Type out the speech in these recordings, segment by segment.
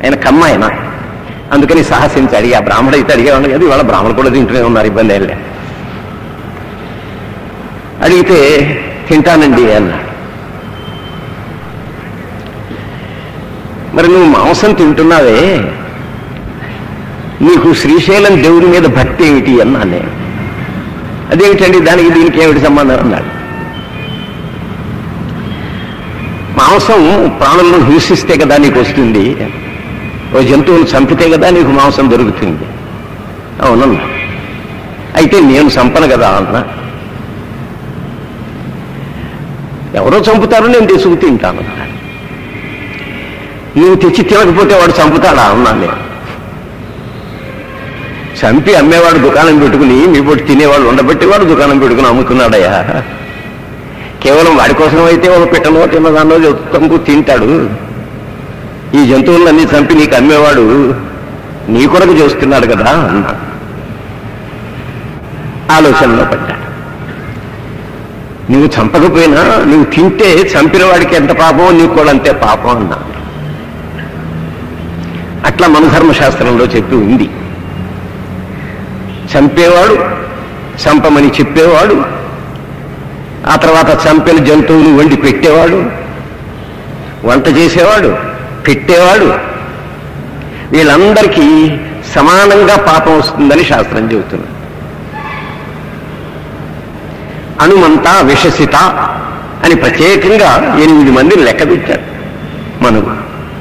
ఆయన కమ్మ ఆయన అందుకని సాహసించి అడిగి ఆ బ్రాహ్మడు అయితే అడిగేవాడు కదా ఇవాళ బ్రాహ్మణులు కూడా తింటూనే ఉన్నారు ఇబ్బంది ఏం లేదు అడిగితే తింటానండి అన్నాడు మరి నువ్వు మాంసం తింటున్నావే నీకు శ్రీశైలం దేవుడి మీద భక్తి ఏమిటి అన్నా నేను అదేమిటండి దానికి దీనికి ఏమిటి సంబంధం అన్నాడు మాంసం ప్రాణులను హింసిస్తే కదా నీకు వస్తుంది ఓ జంతువును చంపితే కదా నీకు మాంసం దొరుకుతుంది అవునన్నా అయితే నేను చంపను కదా అన్నా ఎవరో చంపుతారో నేను తీసుకు తింటాను అన్నాడు. నువ్వు తెచ్చి తినకపోతే వాడు చంపుతాడా అన్నా నేను చంపి అమ్మేవాడు దుకాణం పెట్టుకుని మీ పొట్టి తినేవాడు ఉండబెట్టేవాడు దుకాణం పెట్టుకుని అమ్ముకున్నాడయ్యా కేవలం వాడి కోసం అయితే ఒక పెట్టనో తిన్నదాన్నో చంపు తింటాడు ఈ జంతువులన్నీ చంపి నీకు అమ్మేవాడు నీ కొరకు చేస్తున్నాడు కదా అన్నా ఆలోచనలో పడ్డాడు నువ్వు చంపకపోయినా నువ్వు తింటే చంపిన వాడికి ఎంత పాపమో నీకు కూడా అంతే పాపం అన్నా అట్లా మన ధర్మశాస్త్రంలో చెప్పి ఉంది చంపేవాడు చంపమని చెప్పేవాడు ఆ తర్వాత చంపిన జంతువులు వండి పెట్టేవాడు వంట చేసేవాడు పెట్టేవాడు వీళ్ళందరికీ సమానంగా పాపం వస్తుందని శాస్త్రం చెబుతుంది అణుమంత విషసిత అని ప్రత్యేకంగా ఎనిమిది మందిని లెక్క పెట్టాడు మనకు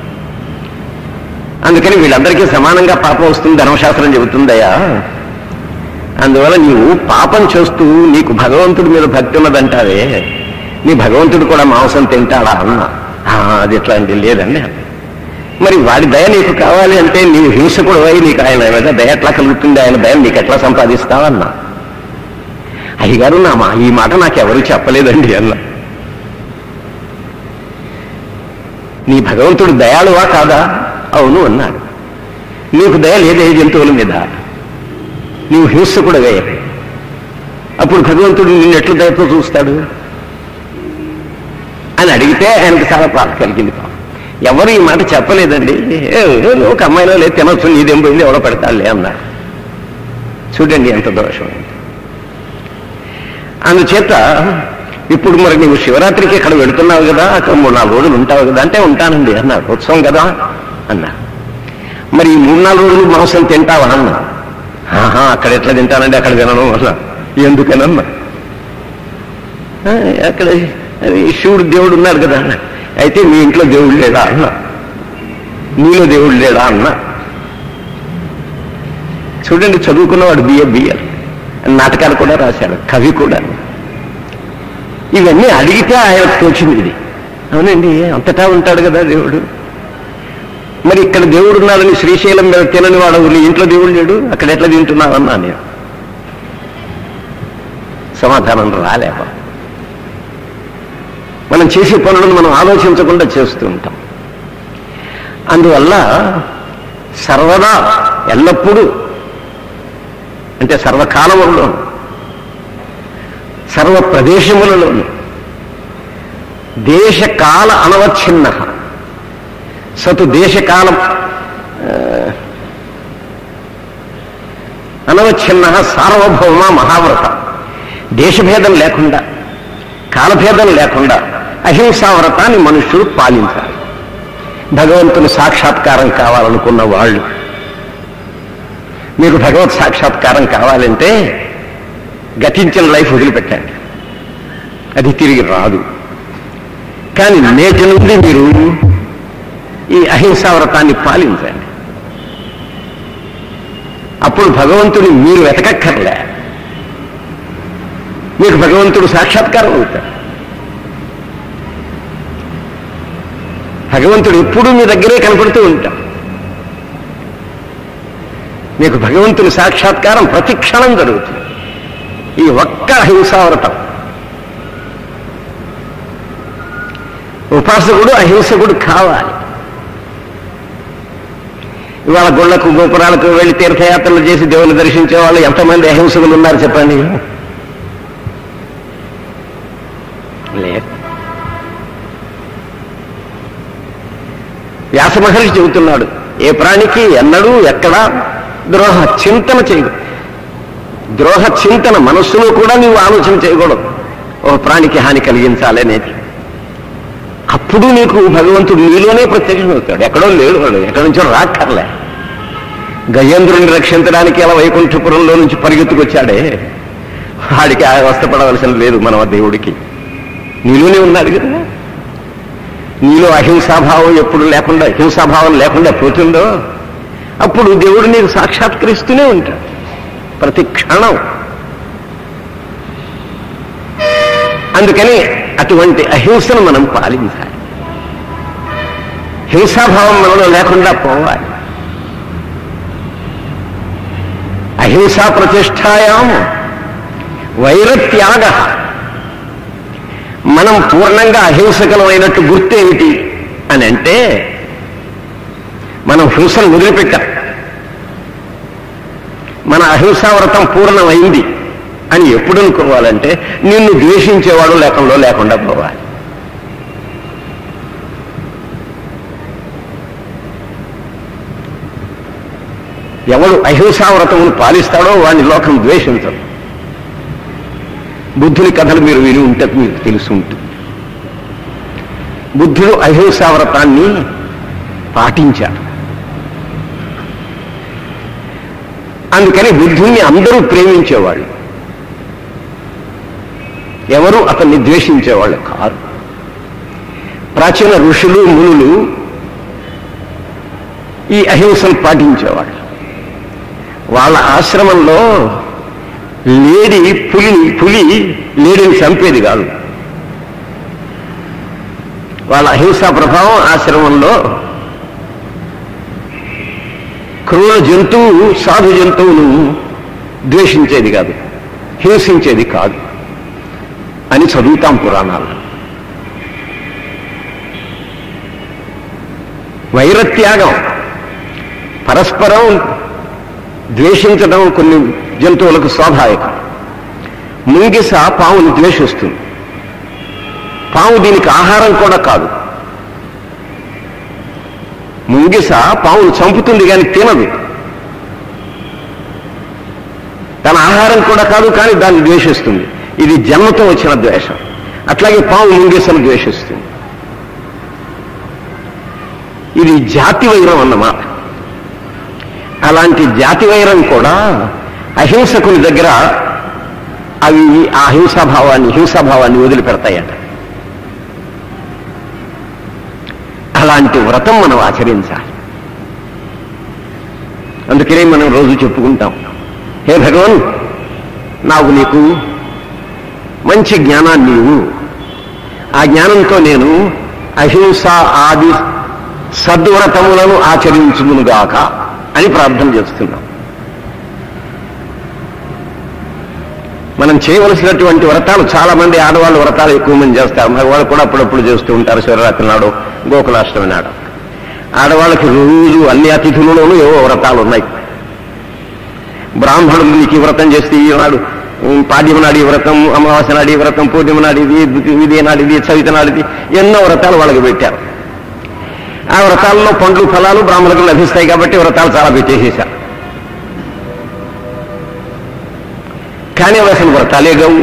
అందుకని వీళ్ళందరికీ సమానంగా పాపం వస్తుంది ధర్మశాస్త్రం చెబుతుందయ్యా అందువల్ల నీవు పాపం చేస్తూ నీకు భగవంతుడి మీద భక్తి ఉన్నదంటావే నీ భగవంతుడు కూడా మాంసం తింటాడా అన్నా "ఆ, అది ఎట్లా అంటే లేదండి మరి వాడి దయ నీకు కావాలి అంటే నీవు హింసకుడు అయి నీకు ఆయన మీద దయ ఎట్లా కలుగుతుంది ఆయన దయ నీకు ఎట్లా సంపాదిస్తావన్నా అయ్యగారు నా మా ఈ మాట నాకు ఎవరు చెప్పలేదండి అన్న నీ భగవంతుడు దయాళువా కాదా అవును అన్నాడు నీకు దయ లేదే జంతువుల మీద నీవు హింసకుడవే అప్పుడు భగవంతుడు నిన్ను ఎట్లు దయతో చూస్తాడు అని అడిగితే ఆయనకు చాలా బాధ కలిగింది పాపం. ఎవరు ఈ మాట చెప్పలేదండి ఏ, ఒక అమ్మాయిలో లేదు తినొచ్చు నీదేం పోయింది ఎవడో పెడతాడులే అన్నాడు చూడండి ఎంత దోషం అందుచేత ఇప్పుడు మరి నువ్వు శివరాత్రికి ఇక్కడ వెళుతున్నావు కదా అక్కడ మూడు నాలుగు రోజులు ఉంటావు కదా అంటే ఉంటానండి అన్నాడు ఉత్సవం కదా అన్నా మరి ఈ మూడు నాలుగు రోజులు మాంసం తింటావా అన్నా ఆహా అక్కడ ఎట్లా తింటానండి అక్కడ తినను అన్నా ఎందుకనన్నా "ఆ, అక్కడ అది శివుడు దేవుడు ఉన్నాడు కదా అన్న అయితే మీ ఇంట్లో దేవుడు లేడా అన్నా నీలో దేవుడు లేడా అన్నా చూడండి చదువుకున్నవాడు బిఏ బిఎల్ నాటకాలు కూడా రాశాడు కవి కూడా ఇవన్నీ అడిగితే ఆయన తోచింది ఇది అవునండి అంతటా ఉంటాడు కదా దేవుడు మరి ఇక్కడ దేవుడు ఉన్నాడని శ్రీశైలం మీద తినని వాడు నీ ఇంట్లో దేవుడు లేడు అక్కడ ఎట్లా తింటున్నావన్నా నేను సమాధానం రాలేప మనం చేసే పనులను మనం ఆలోచించకుండా చేస్తూ ఉంటాం అందువల్ల సర్వదా ఎల్లప్పుడూ అంటే సర్వకాలములలో సర్వ ప్రదేశములలోను దేశకాల అనవచ్ఛిన్న సతు దేశకాలం ఆ, అనవచ్ఛిన్న సార్వభౌమ మహావ్రత దేశభేదం లేకుండా కాలభేదం లేకుండా అహింసా వ్రతాన్ని మనుష్యుడు పాలించాలి భగవంతుని సాక్షాత్కారం కావాలనుకున్న వాళ్ళు మీకు భగవత్ సాక్షాత్కారం కావాలంటే గతించిన లైఫ్ వదిలిపెట్టండి అది తిరిగి రాదు కానీ నేటి నుండి మీరు ఈ అహింసా వ్రతాన్ని పాలించండి అప్పుడు భగవంతుని మీరు వెతకక్కర్లే మీకు భగవంతుడు సాక్షాత్కారం అవుతాడు భగవంతుడు ఎప్పుడూ మీ దగ్గరే కనపడుతూ ఉంటాం మీకు భగవంతుని సాక్షాత్కారం ప్రతి క్షణం జరుగుతుంది ఈ ఒక్క అహింసావ్రతం ఉపాసకుడు అహింసకుడు కావాలి ఇవాళ గుళ్ళకు గోపురాలకు వెళ్ళి తీర్థయాత్రలు చేసి దేవుని దర్శించే వాళ్ళు ఎంతమంది అహింసకులు ఉన్నారు చెప్పండి లేదు వ్యాస మహర్షి చెబుతున్నాడు ఏ ప్రాణికి ఎన్నడూ ఎక్కడా ద్రోహ చింతన చేయదు ద్రోహ చింతన మనస్సులో కూడా నీవు ఆలోచన చేయకూడదు ఓ ప్రాణికి హాని కలిగించాలి అనేది అప్పుడు నీకు భగవంతుడు నీలోనే ప్రత్యక్షమవుతాడు ఎక్కడో లేడు వాడు ఎక్కడి నుంచో రాక్కర్లే గజేంద్రుని రక్షించడానికి అలా వైకుంఠపురంలో నుంచి పరిగెత్తుకొచ్చాడే వాడికి ఆ అవస్థపడవలసిన లేదు మన దేవుడికి నీలోనే ఉన్నాడు కదా నీలో అహింసాభావం ఎప్పుడు లేకుండా హింసాభావం లేకుండా పోతుందో అప్పుడు దేవుడు నీకు సాక్షాత్కరిస్తూనే ఉంటాడు ప్రతి క్షణం అందుకని అటువంటి అహింసను మనం పాలించాలి హింసాభావం మనలో లేకుండా పోవాలి అహింసా ప్రతిష్టాయాం వైరత్యాగ మనం పూర్ణంగా అహింసకలమైనట్టు గుర్తు ఏమిటి అని అంటే మనం హింసను వదిలిపెట్టాం మన అహింసా వ్రతం పూర్ణమైంది అని ఎప్పుడు అనుకోవాలంటే నిన్ను ద్వేషించేవాడు లేకుండా లేకుండా పోవాలి ఎవడు అహింసా వ్రతమును పాలిస్తాడో వాడిని లోకం ద్వేషించదు బుద్ధుని కథలు మీరు విని ఉంటే మీకు తెలిసి ఉంటుంది బుద్ధుడు అహింసా వ్రతాన్ని పాటించాడు అందుకని బుద్ధుణ్ణి అందరూ ప్రేమించేవాళ్ళు ఎవరు అతన్ని ద్వేషించేవాళ్ళు కాదు ప్రాచీన ఋషులు మునులు ఈ అహింసను పాటించేవాళ్ళు వాళ్ళ ఆశ్రమంలో లేడి పులిని పులి లేడిని చంపేది కాదు వాళ్ళ అహింసా ప్రభావం ఆశ్రమంలో క్రూర జంతువు సాధు జంతువును ద్వేషించేది కాదు హింసించేది కాదు అని చదువుతాం పురాణాలు వైరత్యాగం పరస్పరం ద్వేషించడం కొన్ని జంతువులకు స్వాభావికం ముంగిస పావుని ద్వేషిస్తుంది పాము దీనికి ఆహారం కూడా కాదు ముంగిస పావును చంపుతుంది కానీ తినదు తన ఆహారం కూడా కాదు కానీ దాన్ని ద్వేషిస్తుంది ఇది జన్మతో వచ్చిన ద్వేషం అట్లాగే పాము ముంగిసను ద్వేషిస్తుంది ఇది జాతి వైరం అన్నమాట అలాంటి జాతి వైరం కూడా అహింసకుని దగ్గర అవి ఆ హింసాభావాన్ని హింసాభావాన్ని వదిలిపెడతాయట అలాంటి వ్రతం మనం ఆచరించాలి అందుకనే మనం రోజు చెప్పుకుంటాం హే భగవన్ నాకు నీకు మంచి జ్ఞానాన్ని ఇవ్వు ఆ జ్ఞానంతో నేను అహింస ఆది సద్వ్రతములను ఆచరించుమునుగాక అని ప్రార్థన చేస్తున్నాం మనం చేయవలసినటువంటి వ్రతాలు చాలా మంది ఆడవాళ్ళు వ్రతాలు ఎక్కువ మంది చేస్తారు మగవాళ్ళు కూడా అప్పుడప్పుడు చేస్తూ ఉంటారు శివరాత్రి నాడు గోకులాష్టమి నాడు ఆడవాళ్ళకి రోజు అన్ని అతిథులలోనూ ఏవో వ్రతాలు ఉన్నాయి బ్రాహ్మణులు నీకు ఈ వ్రతం చేస్తే ఈనాడు ఉమ్, పాడ్యమ నాడు ఈ వ్రతం అమావాస్య నాడు ఈ వ్రతం పూర్ణిమ నాడు ఇది ఇది నాడు ఇది చవిత నాడు ఇది ఎన్నో వ్రతాలు వాళ్ళకి పెట్టారు ఆ వ్రతాల్లో పండ్లు ఫలాలు బ్రాహ్మణులకు లభిస్తాయి కాబట్టి వ్రతాలు చాలా పెట్టేసేశారు కానీ అవి అసలు వ్రతాలే గవు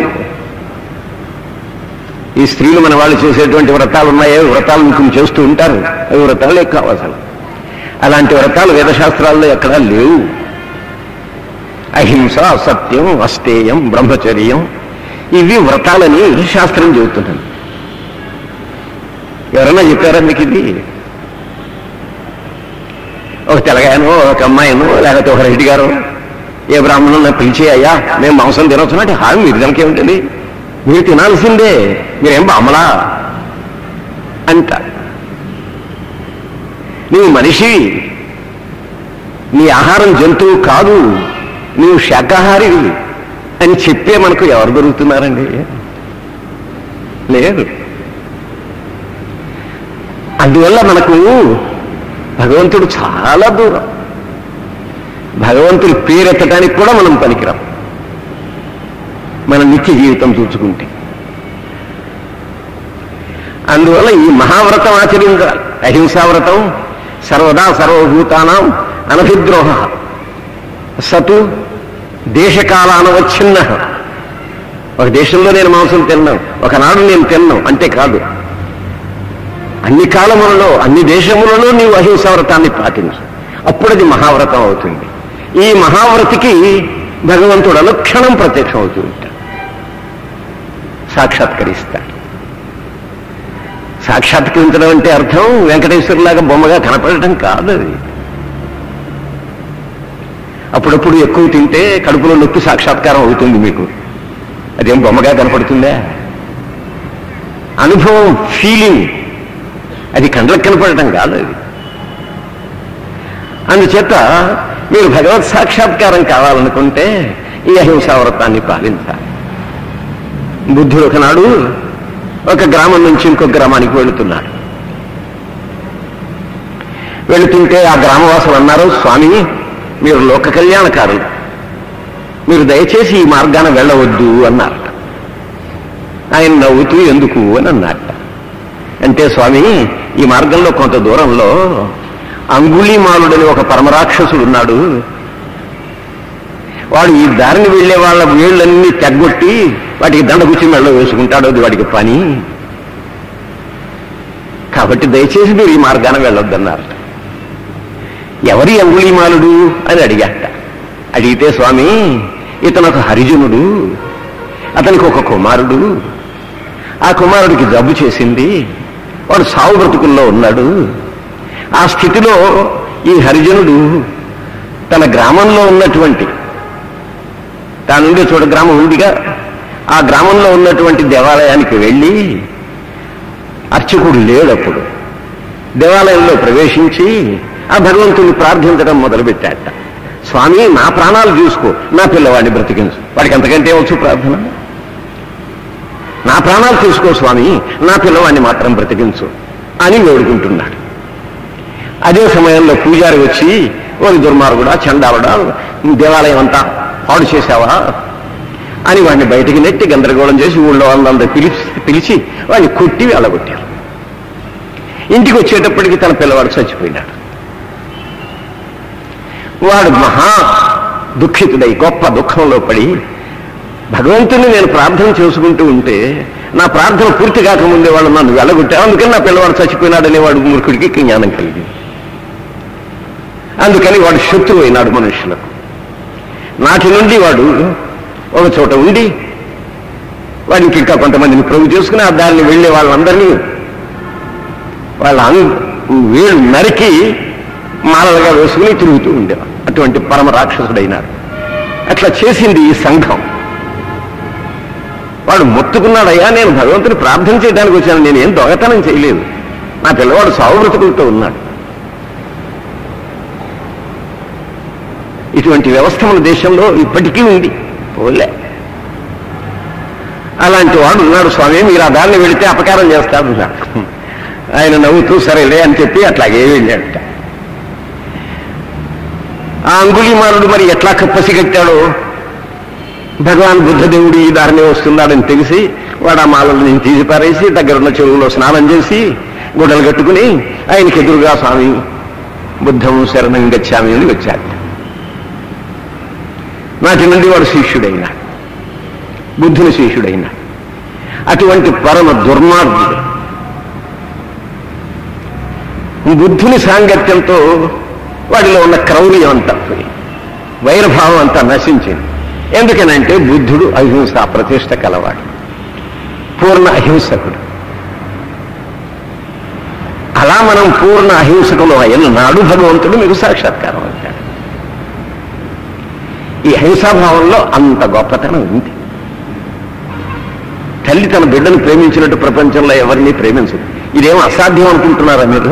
ఈ స్త్రీలు మన వాళ్ళు చేసేటువంటి వ్రతాలు ఉన్నాయో వ్రతాలు ఇంకొన్ని చేస్తూ ఉంటారు అవి వ్రతాలే కావు అసలు అలాంటి వ్రతాలు వేదశాస్త్రాల్లో ఎక్కడా లేవు అహింస సత్యం అస్తేయం బ్రహ్మచర్యం ఇవి వ్రతాలని శాస్త్రం చెబుతున్నాను ఎవరన్నా చెప్పారా మీకు ఇది ఒక తెలగాయనో ఒక అమ్మాయినో లేకపోతే ఒక రెడ్డి గారు ఏ బ్రాహ్మణులను పిలిచి అయ్యా మేము మాంసం తినొచ్చున్నట్టు హామీ మీరు దానికేమిటండి మీరు తినాల్సిందే మీరేం బామ్మలా అంట నీవు మనిషి నీ ఆహారం జంతువు కాదు నీవు శాకాహారివి అని చెప్పే మనకు ఎవరు దొరుకుతున్నారండి లేదు అందువల్ల మనకు భగవంతుడు చాలా దూరం భగవంతుడి పేరెత్తడానికి కూడా మనం పనికిరాం మన నిత్య జీవితం చూసుకుంటే అందువల్ల ఈ మహావ్రతం ఆచరించాలి అహింసా వ్రతం సర్వదా సర్వభూతానాం అనభిద్రోహ సతు దేశకాలానవచ్ఛిన్న ఒక దేశంలో నేను మాంసం తిన్నాను ఒకనాడు నేను తిన్నాను అంతే కాదు అన్ని కాలములలో అన్ని దేశములలో నీవు అహింసా వ్రతాన్ని పాటించు అప్పుడు అది మహావ్రతం అవుతుంది ఈ మహావ్రతికి భగవంతుడు అనుక్షణం ప్రత్యక్షం అవుతూ ఉంటాడు సాక్షాత్కరిస్తాడు సాక్షాత్కరించడం అంటే అర్థం వెంకటేశ్వరులాగా బొమ్మగా కనపడటం కాదు అది అప్పుడప్పుడు ఎక్కువ తింటే కడుపులో నొప్పి సాక్షాత్కారం అవుతుంది మీకు అదేం బొమ్మగా కనపడుతుందా అనుభవం ఫీలింగ్ అది కండ్లకు కనపడటం కాదు అది అందుచేత మీరు భగవత్ సాక్షాత్కారం కావాలనుకుంటే ఈ అహింసా వ్రతాన్ని పాలించాలి బుద్ధుడు ఒకనాడు ఒక గ్రామం నుంచి ఇంకొక గ్రామానికి వెళుతున్నాడు వెళుతుంటే ఆ గ్రామవాసులు అన్నారు స్వామి మీరు లోక కళ్యాణకారులు మీరు దయచేసి ఈ మార్గాన వెళ్ళవద్దు అన్నారు ఆయన నవ్వుతూ ఎందుకు అని అన్నట్ట అంటే స్వామి ఈ మార్గంలో కొంత దూరంలో అంగుళీమాలుడని ఒక పరమరాక్షసుడు ఉన్నాడు వాడు ఈ దారిని వెళ్లే వాళ్ళ వేళ్ళన్నీ తెగ్గొట్టి వాటికి దండగుచ్చి మెళ్ళ వేసుకుంటాడు అది వాడికి పని కాబట్టి దయచేసి మీరు ఈ మార్గాన వెళ్ళొద్దన్నారు ఎవరి అంగుళీమాలుడు అని అడిగాట అడిగితే స్వామి ఇతను ఒక హరిజనుడు అతనికి ఒక కుమారుడు ఆ కుమారుడికి జబ్బు చేసింది వాడు సావు బ్రతుకుల్లో ఉన్నాడు ఆ స్థితిలో ఈ హరిజనుడు తన గ్రామంలో ఉన్నటువంటి తానుండే చోట గ్రామం ఉందిగా ఆ గ్రామంలో ఉన్నటువంటి దేవాలయానికి వెళ్ళి అర్చకుడు లేడప్పుడు దేవాలయంలో ప్రవేశించి ఆ భగవంతుని ప్రార్థించడం మొదలుపెట్టాట స్వామి నా ప్రాణాలు చూసుకో నా పిల్లవాడిని బ్రతికించు వాడికి అంతకంటే వచ్చు ప్రార్థన నా ప్రాణాలు చూసుకో స్వామి నా పిల్లవాడిని మాత్రం బ్రతికించు అని వేడుకుంటున్నాడు అదే సమయంలో పూజారి వచ్చి ఓరి దుర్మార్గుడా చండాలుడా దేవాలయం అంతా పాడు చేశావా అని వాడిని బయటికి నెట్టి గందరగోళం చేసి ఊళ్ళో వాళ్ళందరూ పిలిచి పిలిచి వాడిని కొట్టి వెళ్ళగొట్టారు ఇంటికి వచ్చేటప్పటికి తన పిల్లవాడు చచ్చిపోయినాడు వాడు మహా దుఃఖితుడై గొప్ప దుఃఖంలో పడి భగవంతుని నేను ప్రార్థన చేసుకుంటూ ఉంటే నా ప్రార్థన పూర్తి కాకముందే వాళ్ళు నన్ను వెళ్ళగొట్టారు అందుకని నా పిల్లవాడు చచ్చిపోయినాడనే వాడు మూర్ఖుడికి జ్ఞానం కలిగింది అందుకని వాడు శత్రువు అయినాడు మనుషులకు నాటి నుండి వాడు ఒక చోట ఉండి వాడికి ఇంకా కొంతమందిని ప్రభు చేసుకుని ఆ దారిని వెళ్ళే వాళ్ళందరినీ వాళ్ళ అం- వేలు నరికి మాలలుగా వేసుకుని తిరుగుతూ ఉండేవాడు అటువంటి పరమ రాక్షసుడైనాడు అట్లా చేసింది ఈ సంఘం వాడు మొత్తుకున్నాడయ్యా నేను భగవంతుని ప్రార్థన చేయడానికి వచ్చాను నేను ఏం దొంగతనం చేయలేదు నా పిల్లవాడు సావు బ్రతుకులతో ఉన్నాడు ఇటువంటి వ్యవస్థ మన దేశంలో ఇప్పటికీ ఉంది పోలే అలాంటి వాడు ఉన్నాడు స్వామి మీరు ఆ దారిని వెళితే అపకారం చేస్తాడు అన్నాడు. ఆయన నవ్వుతూ సరేలే అని చెప్పి అట్లాగే వెళ్ళాడట ఆ అంగుళీమాలుడు మరి ఎట్లా పసిగట్టాడో భగవాన్ బుద్ధదేవుడు ఈ దారిని వస్తున్నాడని తెలిసి వాడు ఆ మాలను నేను తీసి పారేసి దగ్గరున్న చెరువులో స్నానం చేసి గుడ్డలు కట్టుకుని ఆయనకి ఎదురుగా స్వామి బుద్ధం శరణం గచ్చామి అని వచ్చాడు నాటి నుండి వాడు శిష్యుడైనా బుద్ధుని శిష్యుడైనా అటువంటి పరమ దుర్మార్గుడు బుద్ధుని సాంగత్యంతో వాడిలో ఉన్న క్రౌర్యం అంతా పోయి వైరభావం అంతా నశించింది ఎందుకనంటే బుద్ధుడు అహింస ప్రతిష్ట కలవాడు పూర్ణ అహింసకుడు అలా మనం పూర్ణ అహింసకులు అయిన నాడు భగవంతుడు మీకు సాక్షాత్కారం అంటాడు ఈ అహింసాభావంలో అంత గొప్పతనం ఉంది తల్లి తన బిడ్డను ప్రేమించినట్టు ప్రపంచంలో ఎవరిని ప్రేమించదు ఇదేం అసాధ్యం అనుకుంటున్నారా మీరు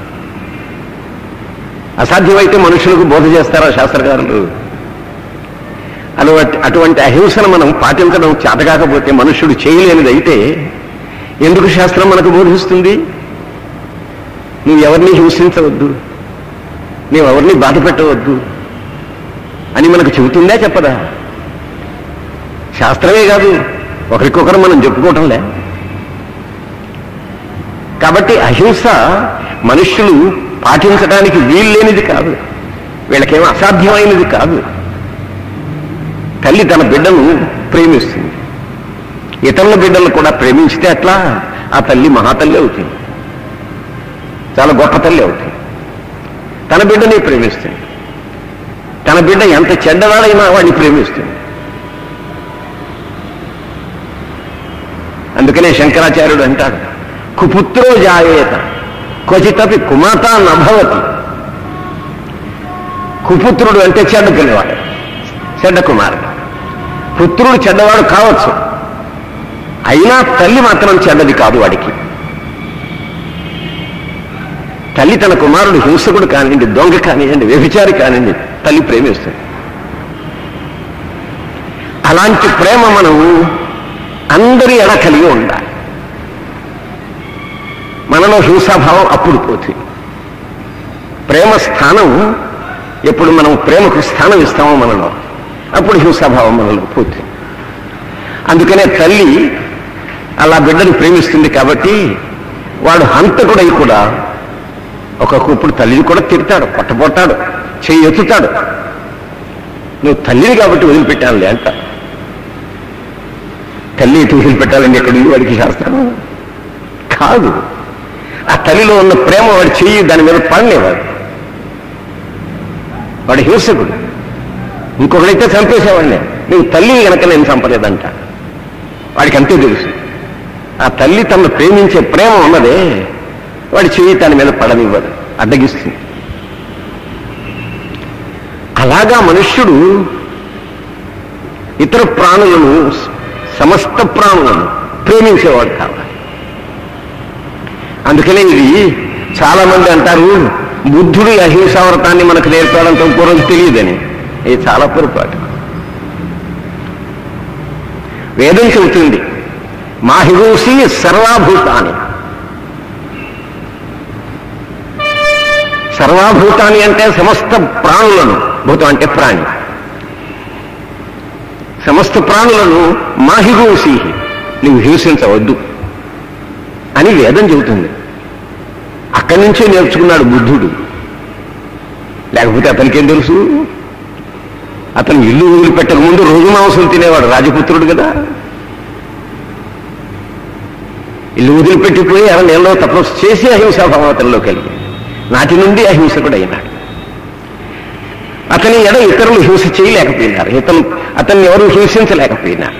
అసాధ్యమైతే మనుషులకు బోధ చేస్తారా శాస్త్రకారులు అటువంటి అటువంటి అహింసను మనం పాటించడం చేతకాకపోతే మనుష్యుడు చేయలేనిది అయితే ఎందుకు శాస్త్రం మనకు బోధిస్తుంది నువ్వు ఎవరిని హింసించవద్దు నువ్వు ఎవరిని బాధ పెట్టవద్దు అని మనకు చెబుతుందా చెప్పదా శాస్త్రమే కాదు ఒకరికొకరు మనం చెప్పుకోవటంలే కాబట్టి అహింస మనుష్యులు పాటించడానికి వీల్లేనిది కాదు వీళ్ళకేమో అసాధ్యమైనది కాదు తల్లి తన బిడ్డను ప్రేమిస్తుంది ఇతరుల బిడ్డలు కూడా ప్రేమించితే అట్లా ఆ తల్లి మహాతల్లి అవుతుంది చాలా గొప్ప తల్లి అవుతుంది తన బిడ్డని ప్రేమిస్తుంది తన బిడ్డ ఎంత చెడ్డవాడైనా వాడిని ప్రేమిస్తుంది అందుకనే శంకరాచార్యుడు అంటాడు కుపుత్రో జాయేత క్వచితపి కుమాత నభవతి కుపుత్రుడు అంటే చెడ్డ పిల్లవాడు చెడ్డ కుమారుడు పుత్రుడు చెడ్డవాడు కావచ్చు అయినా తల్లి మాత్రం చెడ్డది కాదు వాడికి తల్లి తన కుమారుడు హింసకుడు కానివ్వండి దొంగ కానివ్వండి వ్యభిచారి కానివ్వండి తల్లి ప్రేమిస్తుంది అలాంటి ప్రేమ మనం అందరి ఎడ కలిగి ఉండాలి మనలో హింసాభావం అప్పుడు పోతుంది ప్రేమ స్థానం ఎప్పుడు మనం ప్రేమకు స్థానం ఇస్తామో మనలో అప్పుడు హింసాభావం మనలో పోతుంది అందుకనే తల్లి అలా బిడ్డను ప్రేమిస్తుంది కాబట్టి వాడు హంతకుడై కూడా ఒక్కొక్కప్పుడు తల్లిని కూడా తిడతాడు కొట్టబొట్టాడు చెయ్యి ఎత్తుతాడు నువ్వు తల్లిని కాబట్టి వదిలిపెట్టానులే అంట తల్లి ఎటు వదిలిపెట్టాలని ఎక్కడ ఉంది వాడికి శాస్త్రం కాదు ఆ తల్లిలో ఉన్న ప్రేమ వాడి చెయ్యి దాని మీద పడలేవాడు వాడు హింసకుడు ఇంకొకడైతే చంపేసేవాడిని నువ్వు తల్లి గనక నేను చంపలేదంట వాడికి అంతే తెలుసు ఆ తల్లి తనను ప్రేమించే ప్రేమ ఉన్నదే వాడి చెయ్యి తన మీద పడనివ్వదు అడ్డగిస్తుంది అలాగా మనుష్యుడు ఇతర ప్రాణులను సమస్త ప్రాణులను ప్రేమించేవాడు కావాలి అందుకనే ఇది చాలా మంది అంటారు బుద్ధుడు ఈ అహింసావ్రతాన్ని మనకు నేర్పడంతో పూర్వం తెలియదని ఇది చాలా పొరపాటు వేదం చెబుతుంది మాహిగూసి సర్వాభూతాన్ని సర్వాభూతాన్ని అంటే సమస్త ప్రాణులను భూతం అంటే ప్రాణి సమస్త ప్రాణులను మాహిగూసి నువ్వు హింసించవద్దు అని వేదం చెబుతుంది అక్కడి నుంచే నేర్చుకున్నాడు బుద్ధుడు లేకపోతే అతనికేం తెలుసు అతను ఇల్లు వదిలిపెట్టక ముందు రోజు మాంసం తినేవాడు రాజపుత్రుడు కదా ఇల్లు వదిలిపెట్టిపోయి అలా నెలలో తపస్సు చేసి అహింసాభావం అతనిలో కలిగి నాటి నుండి అహింసకుడు అయినాడు అతని ఎడ ఇతరులు హింస చేయలేకపోయినారు ఇతను అతన్ని ఎవరు హింసించలేకపోయినారు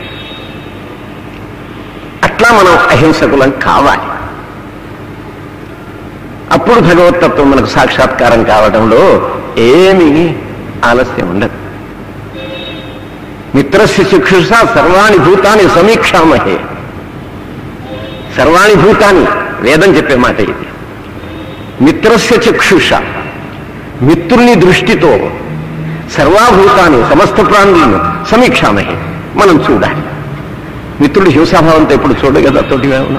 అట్లా మనం అహింసకులం కావాలి అప్పుడు భగవతత్వం మనకు సాక్షాత్కారం కావడంలో ఏమీ ఆలస్యం ఉండదు మిత్రస్య చక్షుష సర్వాణి భూతాన్ని సమీక్షామహే సర్వాణి భూతాన్ని వేదం చెప్పే మాట ఇది మిత్రస్య చక్షుష మిత్రుని దృష్టితో సర్వాభూతాన్ని సమస్త ప్రాణులను సమీక్షామహే మనం చూడాలి మిత్రుడు హింసాభావంతో ఎప్పుడు చూడ కదా తోటి వేవన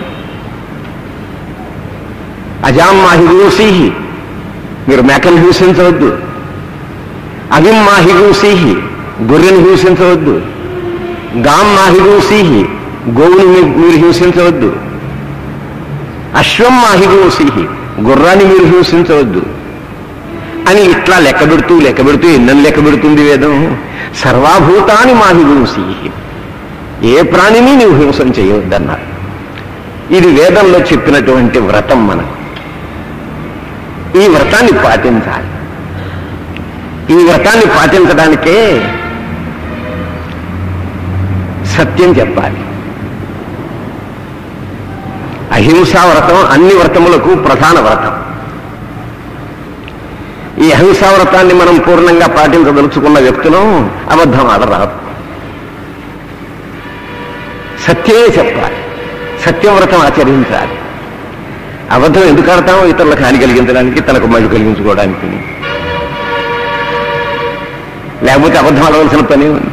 అజామ్మాహిగూసీహి మీరు మేకను హింసించవద్దు అవిమ్మాహిగూసీహి గొర్రెను హింసించవద్దు గామ్మాహిగూసీహి గోవుని మీ- మీరు హింసించవద్దు అశ్వం మాహిగూసీహి గుర్రాన్ని మీరు హింసించవద్దు అని ఇట్లా లెక్క పెడుతూ లెక్క పెడుతూ ఎన్నని లెక్క పెడుతుంది వేదం సర్వాభూతాన్ని మాహిగూసీహి ఏ ప్రాణిని నీవు హింసం చేయవద్దన్నారు ఇది వేదంలో చెప్పినటువంటి వ్రతం మనకు ఈ వ్రతాన్ని పాటించాలి ఈ వ్రతాన్ని పాటించడానికే సత్యం చెప్పాలి అహింసా వ్రతం అన్ని వ్రతములకు ప్రధాన వ్రతం ఈ అహింసా వ్రతాన్ని మనం పూర్ణంగా పాటించదలుచుకున్న వ్యక్తులు అబద్ధం ఆడరాదు సత్యమే చెప్పాలి సత్యవ్రతం ఆచరించాలి అబద్ధం ఎందుకు ఆడతాం ఇతరులకు హాని కలిగించడానికి తనకు మళ్ళీ కలిగించుకోవడానికి లేకపోతే అబద్ధం ఆడవలసిన పని ఉంది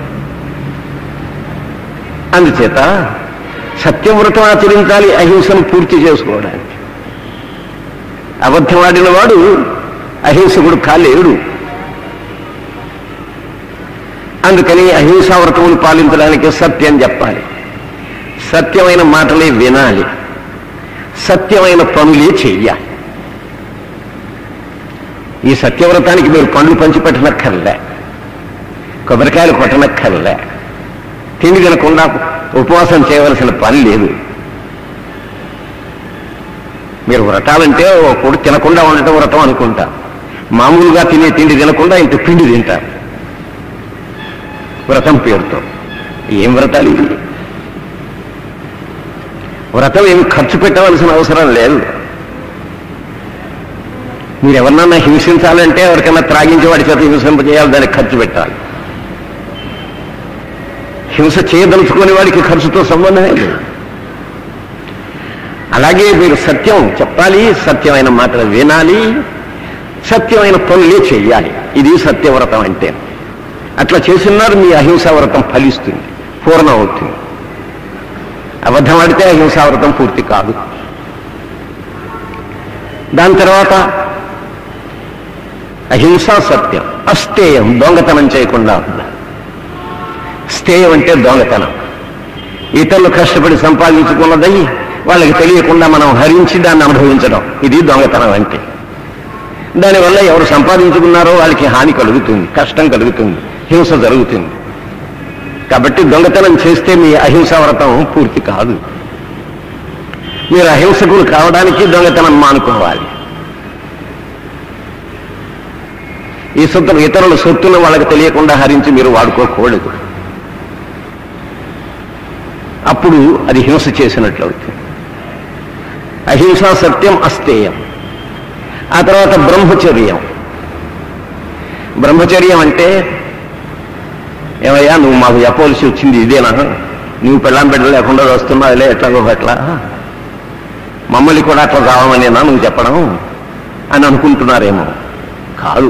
అందుచేత సత్యవ్రతం ఆచరించాలి అహింసను పూర్తి చేసుకోవడానికి అబద్ధం ఆడిన వాడు అహింసకుడు కాలేడు అందుకని అహింసా వ్రతములు పాలించడానికి సత్యం చెప్పాలి సత్యమైన మాటలే వినాలి సత్యమైన పనులే చెయ్యాలి ఈ సత్యవ్రతానికి మీరు పండ్లు పంచిపెట్టనక్కర్లే కొబ్బరికాయలు కొట్టనక్కర్లే తిండి తినకుండా ఉపవాసం చేయవలసిన పని లేదు మీరు వ్రతాలంటే ఓ పూట తినకుండా ఉండటం వ్రతం అనుకుంటా మామూలుగా తినే తిండి తినకుండా ఇంత పిండి తింటారు వ్రతం పేరుతో ఏం వ్రతాలు ఇవి వ్రతం ఏమి ఖర్చు పెట్టవలసిన అవసరం లేదు మీరు ఎవరినన్నా హింసించాలంటే ఎవరికైనా త్రాగించి వాడి చేత హింసింపజేయాలి దానికి ఖర్చు పెట్టాలి హింస చేయదలుచుకునే వాడికి ఖర్చుతో సంబంధమే లేదు అలాగే మీరు సత్యం చెప్పాలి సత్యమైన మాటలు వినాలి సత్యమైన పనులే చెయ్యాలి ఇది సత్యవ్రతం అంటే అట్లా చేసినారు మీ అహింసావ్రతం ఫలిస్తుంది పూర్ణం అవుతుంది అబద్ధం ఆడితే అహింసావ్రతం పూర్తి కాదు దాని తర్వాత అహింసా సత్యం అస్థేయం దొంగతనం చేయకుండా ఉండాలి స్థేయం అంటే దొంగతనం ఇతరులు కష్టపడి సంపాదించుకున్నదై వాళ్ళకి తెలియకుండా మనం హరించి దాన్ని అనుభవించడం ఇది దొంగతనం అంటే దానివల్ల ఎవరు సంపాదించుకున్నారో వాళ్ళకి హాని కలుగుతుంది కష్టం కలుగుతుంది హింస జరుగుతుంది కాబట్టి దొంగతనం చేస్తే మీ అహింసా వ్రతం పూర్తి కాదు మీరు అహింసకులు కావడానికి దొంగతనం మానుకోవాలి ఈ సొత్తు ఇతరుల సొత్తును వాళ్ళకి తెలియకుండా హరించి మీరు వాడుకోకూడదు అప్పుడు అది హింస చేసినట్లు అవుతుంది అహింసా సత్యం అస్తేయం ఆ తర్వాత బ్రహ్మచర్యం బ్రహ్మచర్యం అంటే ఏమయ్యా నువ్వు మాకు చెప్పవలసి వచ్చింది ఇదేనా నువ్వు పెళ్ళాం బిడ్డ లేకుండా వస్తున్నావులే ఎట్లాగో అట్లా మమ్మల్ని కూడా అట్లా కావాలనేనా నువ్వు చెప్పడం అని అనుకుంటున్నారేమో కాదు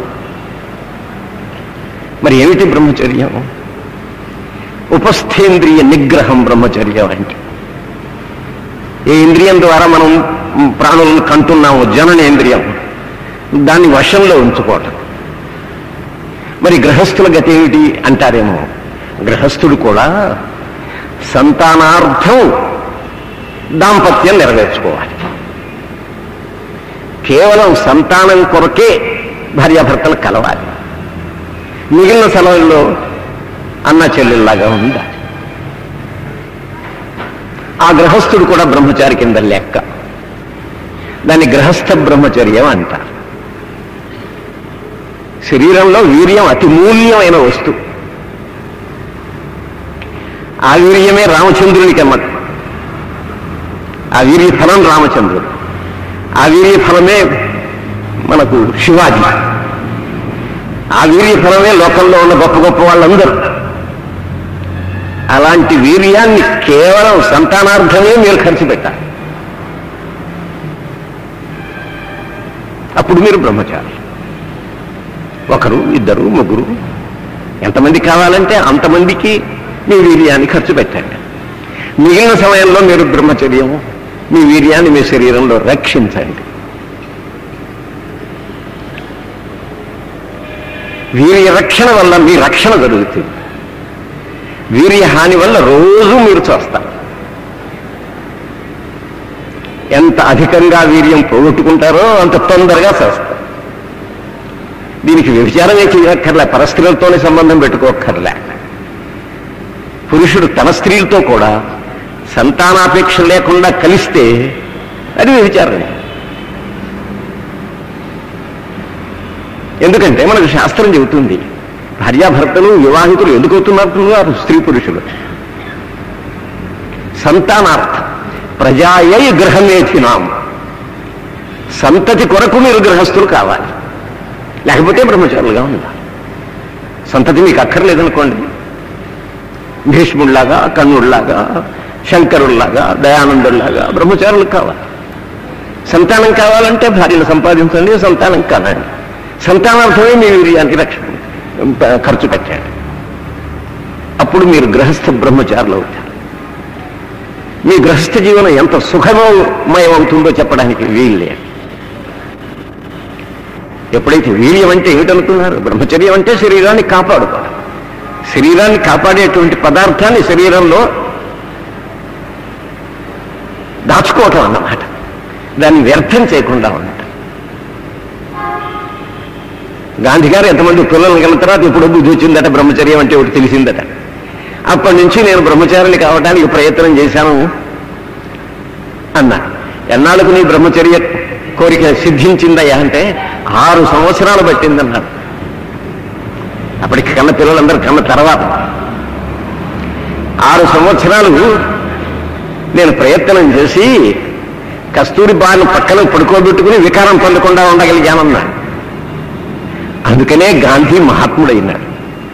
మరి ఏమిటి బ్రహ్మచర్యం ఉపస్థేంద్రియ నిగ్రహం బ్రహ్మచర్యం అంటే ఏ ఇంద్రియం ద్వారా మనం ప్రాణులను కంటున్నాము జననేంద్రియం దాన్ని వశంలో ఉంచుకోవటం మరి గృహస్థుల గతి ఏమిటి అంటారేమో గృహస్థుడు కూడా సంతానార్థం దాంపత్యం నెరవేర్చుకోవాలి కేవలం సంతానం కొరకే భార్యాభర్తలు కలవాలి మిగిలిన సెలవుల్లో అన్న చెల్లెల్లాగా ఉండాలి ఆ గృహస్థుడు కూడా బ్రహ్మచారి కింద లెక్క దాన్ని గృహస్థ బ్రహ్మచర్యం అంటారు శరీరంలో వీర్యం అతి మూల్యమైన వస్తువు ఆ వీర్యమే రామచంద్రునికి అన్నట్టు ఆ వీర్య ఫలం రామచంద్రుడు ఆ వీర్య ఫలమే మనకు శివాజీ ఆ వీర్య ఫలమే లోకంలో ఉన్న గొప్ప గొప్ప వాళ్ళందరూ అలాంటి వీర్యాన్ని కేవలం సంతానార్థమే మీరు ఖర్చు పెట్టాలి అప్పుడు మీరు బ్రహ్మచారి ఒకరు ఇద్దరు ముగ్గురు ఎంతమంది కావాలంటే అంతమందికి మీ వీర్యాన్ని ఖర్చు పెట్టండి మిగిలిన సమయంలో మీరు బ్రహ్మచర్యం మీ వీర్యాన్ని మీ శరీరంలో రక్షించండి వీర్య రక్షణ వల్ల మీ రక్షణ జరుగుతుంది వీర్య హాని వల్ల రోజు మీరు చూస్తారు ఎంత అధికంగా వీర్యం పోగొట్టుకుంటారో అంత తొందరగా చేస్తారు దీనికి వ్యభిచారమే చేయక్కర్లే పరస్త్రీలతోనే సంబంధం పెట్టుకోక్కర్లే పురుషుడు తన స్త్రీలతో కూడా సంతానాపేక్ష లేకుండా కలిస్తే అది వ్యభిచారమే ఎందుకంటే మనకు శాస్త్రం చెబుతుంది భార్యాభర్తలు వివాహితులు ఎందుకు అవుతున్నారు స్త్రీ పురుషులు సంతానార్థం ప్రజాయై గృహమేధినాం సంతతి కొరకు మీరు గృహస్థులు కావాలి లేకపోతే బ్రహ్మచారులుగా ఉండాలి సంతతి మీకు అక్కర్లేదనుకోండి భీష్ముడిలాగా కర్ణుడిలాగా శంకరుడిలాగా దయానందుడిలాగా బ్రహ్మచారులు కావాలి సంతానం కావాలంటే భార్యను సంపాదించండి సంతానం కాదండి సంతానార్థమే మీ వీర్యానికి రక్షణ ఖర్చు పెట్టండి అప్పుడు మీరు గృహస్థ బ్రహ్మచారులు అవుతారు మీ గృహస్థ జీవనం ఎంత సుఖమయం అవుతుందో చెప్పడానికి వీళ్ళే ఎప్పుడైతే వీర్యం అంటే ఏమిటనుకున్నారు బ్రహ్మచర్యం అంటే శరీరాన్ని కాపాడుకోవడం శరీరాన్ని కాపాడేటువంటి పదార్థాన్ని శరీరంలో దాచుకోవటం అన్నమాట దాన్ని వ్యర్థం చేయకుండా ఉండటం గాంధీ గారు ఎంతమంది పిల్లలు కలిగిన తర్వాత ఇప్పుడు బుద్ధి వచ్చిందట బ్రహ్మచర్యం అంటే ఒకటి తెలిసిందట అప్పటి నుంచి నేను బ్రహ్మచారిని కావడానికి ప్రయత్నం చేశాను అన్నా ఎన్నాళ్ళకు నీ బ్రహ్మచర్య కోరిక సిద్ధించిందయ్యా అంటే ఆరు సంవత్సరాలు పట్టిందన్నాడు అప్పటికి కన్న పిల్లలందరూ కన్న తర్వాత ఆరు సంవత్సరాలు నేను ప్రయత్నం చేసి కస్తూరి బాను పక్కన పడుకోబెట్టుకుని వికారం పొందకుండా ఉండగలిగానన్నా అందుకనే గాంధీ మహాత్ముడైనాడు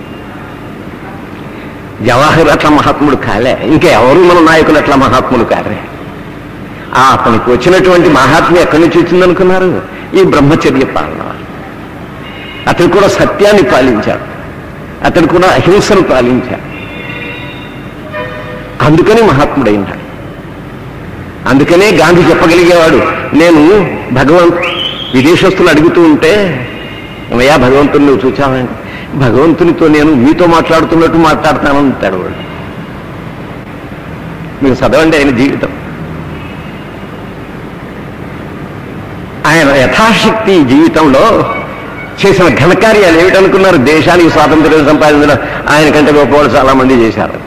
జవహర్ అట్లా మహాత్ముడు కాలే ఇంకా ఎవరు మన నాయకులు అట్లా మహాత్ములు కారే ఆ అతనికి వచ్చినటువంటి మహాత్మ్యం ఎక్కడి నుంచి వచ్చిందనుకున్నారు ఈ బ్రహ్మచర్య పాలన అతడు కూడా సత్యాన్ని పాలించాడు అతడు కూడా అహింసను పాలించాడు అందుకని మహాత్ముడైనాడు అందుకనే గాంధీ చెప్పగలిగేవాడు నేను భగవంత్ విదేశస్తులు అడుగుతూ ఉంటే అయ్యా భగవంతుని నువ్వు చూచావండి భగవంతునితో నేను మీతో మాట్లాడుతున్నట్టు మాట్లాడతాను అంటాడు వాడు మీరు చదవండి ఆయన జీవితం ఆయన యథాశక్తి జీవితంలో చేసిన ఘనకార్యాలు ఏమిటనుకున్నారు దేశానికి స్వాతంత్ర్యం సంపాదించడం ఆయన కంటే గొప్పవాళ్ళు చాలా మంది చేశారు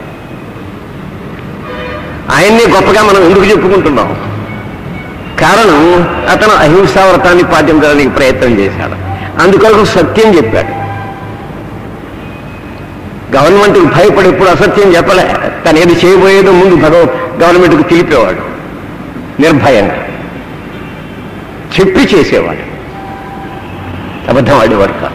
ఆయన్ని గొప్పగా మనం ఎందుకు చెప్పుకుంటున్నాం కారణం అతను అహింసా వ్రతాన్ని పాటించడానికి ప్రయత్నం చేశాడు అందుకొరకు సత్యం చెప్పాడు గవర్నమెంట్కి భయపడి ఎప్పుడు అసత్యం చెప్పలే తను ఏది చేయబోయేదో ముందు భగవ గవర్నమెంట్కి తెలిపేవాడు నిర్భయంగా చెప్పి చేసేవాడు అబద్ధం ఆడేవాడు కాదు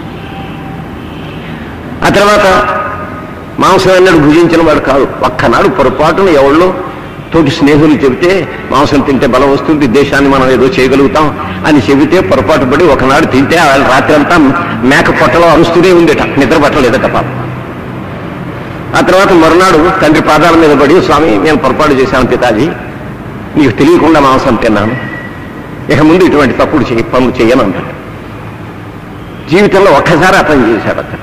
ఆ తర్వాత మాంసం అన్నాడు భుజించిన వాడు కాదు ఒక్కనాడు పొరపాటున ఎవళ్ళు తోటి స్నేహితులు చెబితే మాంసం తింటే బలం వస్తుంది దేశాన్ని మనం ఏదో చేయగలుగుతాం అని చెబితే పొరపాటు పడి ఒకనాడు తింటే ఆ రాత్రి అంతా మేక పొట్టలో అరుస్తూనే ఉండేట నిద్ర పట్టలేదట పాప ఆ తర్వాత మరునాడు తండ్రి పాదాల మీద పడి స్వామి నేను పొరపాటు చేశాను పితాజీ నీకు తెలియకుండా మాంసం తిన్నాను ఇక ముందు ఇటువంటి తప్పుడు చేయి పనులు చేయను అంటాడు జీవితంలో ఒక్కసారి అతను చేశాడు అతను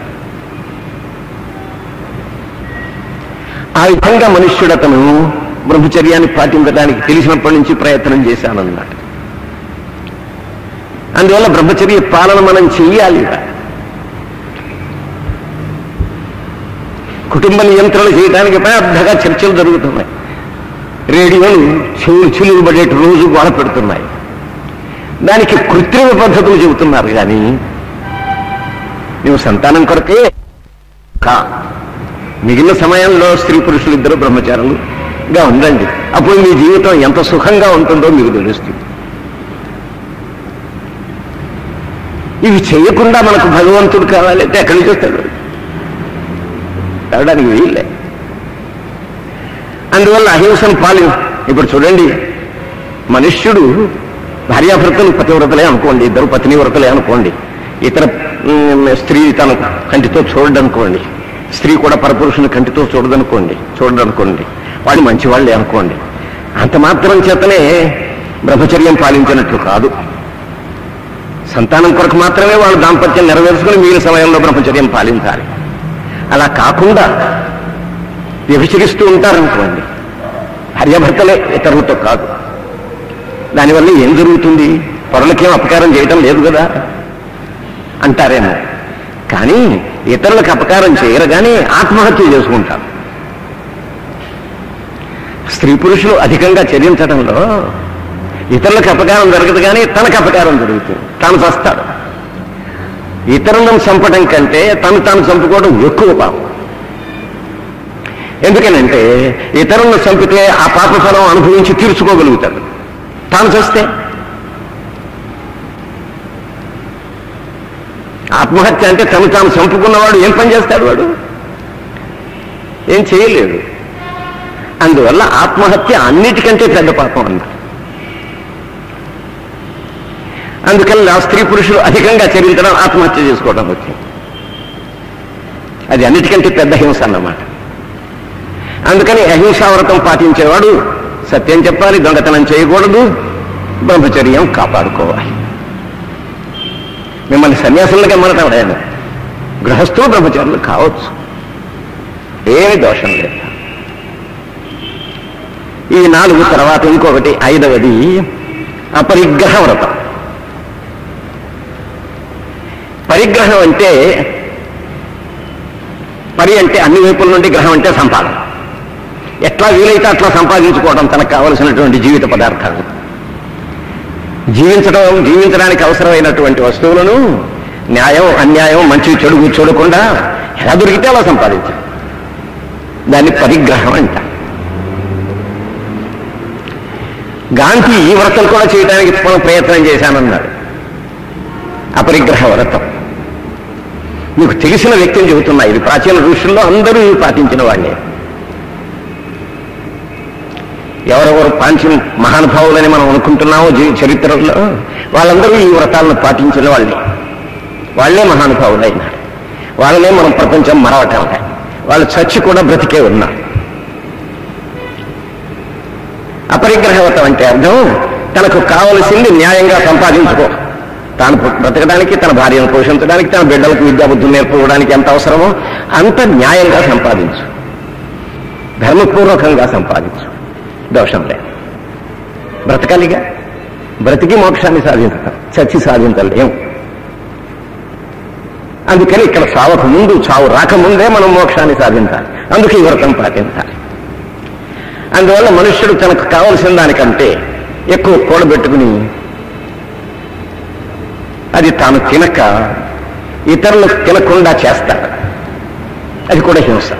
ఆ విధంగా మనుష్యుడు అతను బ్రహ్మచర్యాన్ని పాటించడానికి తెలిసినప్పటి నుంచి ప్రయత్నం చేశానన్నాడు అందువల్ల బ్రహ్మచర్య పాలన మనం చెయ్యాలి కుటుంబ నియంత్రణ చేయడానికి పెద్దగా చర్చలు జరుగుతున్నాయి రేడియోలు చెవులు చిలుగు పడేట రోజు గోడ పెడుతున్నాయి దానికి కృత్రిమ పద్ధతులు చెబుతున్నారు కానీ నువ్వు సంతానం కొరకే కా మిగిలిన సమయంలో స్త్రీ పురుషులు ఇద్దరు బ్రహ్మచారులుగా ఉండండి అప్పుడు మీ జీవితం ఎంత సుఖంగా ఉంటుందో మీకు తెలుస్తుంది ఇవి చేయకుండా మనకు భగవంతుడు కావాలంటే ఎక్కడి నుంచి వస్తాడు తేవడానికి వీళ్ళే అందువల్ల అహింసను పాలి ఇప్పుడు చూడండి మనుష్యుడు భార్యాభర్తలు పతివ్రతలే అనుకోండి ఇద్దరు పత్ని వ్రతలే అనుకోండి ఇతర ఉమ్, స్త్రీ తన కంటితో చూడడనుకోండి స్త్రీ కూడా పరపురుషుని కంటితో చూడదనుకోండి చూడదనుకోండి వాడు మంచివాళ్ళే అనుకోండి అంత మాత్రం చేతనే బ్రహ్మచర్యం పాలించినట్లు కాదు సంతానం కొరకు మాత్రమే వాళ్ళు దాంపత్యం నెరవేర్చుకుని మిగిలిన సమయంలో బ్రహ్మచర్యం పాలించాలి అలా కాకుండా వ్యభిచరిస్తూ ఉంటారనుకోండి భార్యాభర్తలే ఇతరులతో కాదు దానివల్ల ఏం జరుగుతుంది పొరలకేం అపకారం చేయటం లేదు కదా అంటారేమో కానీ ఇతరులకు అపకారం చేయరుగానే ఆత్మహత్య చేసుకుంటారు స్త్రీ పురుషులు అధికంగా చర్యించడంలో ఇతరులకు అపకారం జరగదు కానీ తనకు అపకారం జరుగుతుంది తాను చస్తాడు ఇతరులను చంపడం కంటే తను తాను చంపుకోవడం ఎక్కువ పాపం ఎందుకనంటే ఇతరులను చంపితే ఆ పాప ఫలం అనుభవించి తీర్చుకోగలుగుతాడు తాను చస్తే ఆత్మహత్య అంటే తను తాను చంపుకున్నవాడు ఏం పని చేస్తాడు వాడు ఏం చేయలేడు అందువల్ల ఆత్మహత్య అన్నిటికంటే పెద్ద పాపం అన్నారు అందుకని ఆ స్త్రీ పురుషులు అధికంగా చరించడం ఆత్మహత్య చేసుకోవడం వచ్చింది అది అన్నిటికంటే పెద్ద హింస అన్నమాట అందుకని అహింసావ్రతం పాటించేవాడు సత్యం చెప్పాలి దొంగతనం చేయకూడదు బ్రహ్మచర్యం కాపాడుకోవాలి మిమ్మల్ని సన్యాసులుగా మనతాడు ఆయన గృహస్థులు బ్రహ్మచారులు కావచ్చు ఏమి దోషం లేదు ఈ నాలుగు తర్వాత ఇంకొకటి ఐదవది అపరిగ్రహ వ్రతం పరిగ్రహం అంటే పరి అంటే అన్ని వైపుల నుండి గ్రహం అంటే సంపాదన ఎట్లా వీలైతే అట్లా సంపాదించుకోవడం తనకు కావలసినటువంటి జీవిత పదార్థాలు జీవించడం జీవించడానికి అవసరమైనటువంటి వస్తువులను న్యాయం అన్యాయం మంచి చెడు చూడకుండా ఎలా దొరికితే అలా సంపాదించాలి దాన్ని పరిగ్రహం అంట గాంధీ ఈ వ్రతం కూడా చేయడానికి మనం ప్రయత్నం చేశానన్నాడు అపరిగ్రహ వ్రతం మీకు తెలిసిన వ్యక్తిని చెబుతున్నా ఇది ప్రాచీన ఋషుల్లో అందరూ ఇవి పాటించిన వాళ్ళే ఎవరెవరు పాంచి మహానుభావులని మనం అనుకుంటున్నామో జీ- చరిత్రలో వాళ్ళందరూ ఈ వ్రతాలను పాటించిన వాళ్ళే వాళ్ళే మహానుభావులైనారు వాళ్ళనే మనం ప్రపంచం మరవటం లే. వాళ్ళు చచ్చి కూడా బ్రతికే ఉన్నారు అపరిగ్రహవతం అంటే అర్థం తనకు కావలసింది న్యాయంగా సంపాదించుకో తాను బ్రతకడానికి తన భార్యను పోషించడానికి తన బిడ్డలకు విద్యాబుద్ధులు నేర్పుకోవడానికి ఎంత అవసరమో అంత న్యాయంగా సంపాదించు ధర్మపూర్వకంగా సంపాదించు దోషం లేదు బ్రతకాలిగా బ్రతికి మోక్షాన్ని సాధించటం చచ్చి సాధించలేం అందుకని ఇక్కడ చావకు ముందు చావు రాకముందే మనం మోక్షాన్ని సాధించాలి అందుకే ఈ వ్రతం పాటించాలి అందువల్ల మనుష్యుడు తనకు కావలసిన దానికంటే ఎక్కువ కూడబెట్టుకుని అది తాను తినక ఇతరులకు తినకుండా చేస్తాడు అది కూడా హింస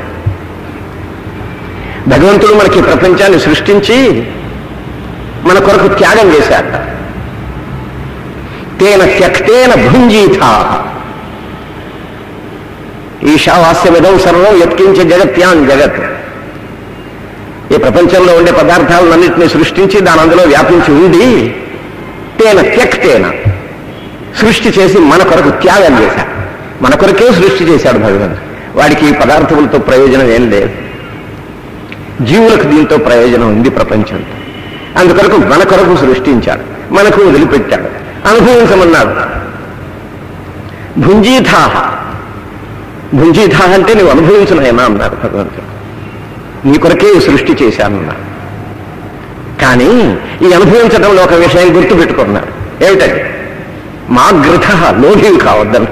భగవంతుడు మనకి ఈ ప్రపంచాన్ని సృష్టించి మన కొరకు త్యాగం చేశాట తేన త్యక్తేన భుంజీథా ఈశావాస్యమిదం సర్వం యత్కించే జగత్యాన్ జగత్ ఈ ప్రపంచంలో ఉండే పదార్థాలన్నింటినీ సృష్టించి దాని అందులో వ్యాపించి ఉండి తేన త్యక్తేన సృష్టి చేసి మన కొరకు త్యాగం చేశాడు మన కొరకే సృష్టి చేశాడు భగవంతుడు వాడికి ఈ పదార్థములతో ప్రయోజనం ఏం లేదు జీవులకు దీంతో ప్రయోజనం ఉంది ప్రపంచంతో అందుకొరకు మన కొరకు సృష్టించాడు మనకు వదిలిపెట్టాడు అనుభవించమన్నాడు భుంజీథాహ భుంజీథాహ అంటే నువ్వు అనుభవించునైనా అన్నారు భగవంతుడు నీ కొరకే ఈ సృష్టి చేశానన్నాడు కానీ ఈ అనుభవించడంలో ఒక విషయం గుర్తుపెట్టుకున్నాడు ఏమిటది మా గృహ లోభివి కావద్దని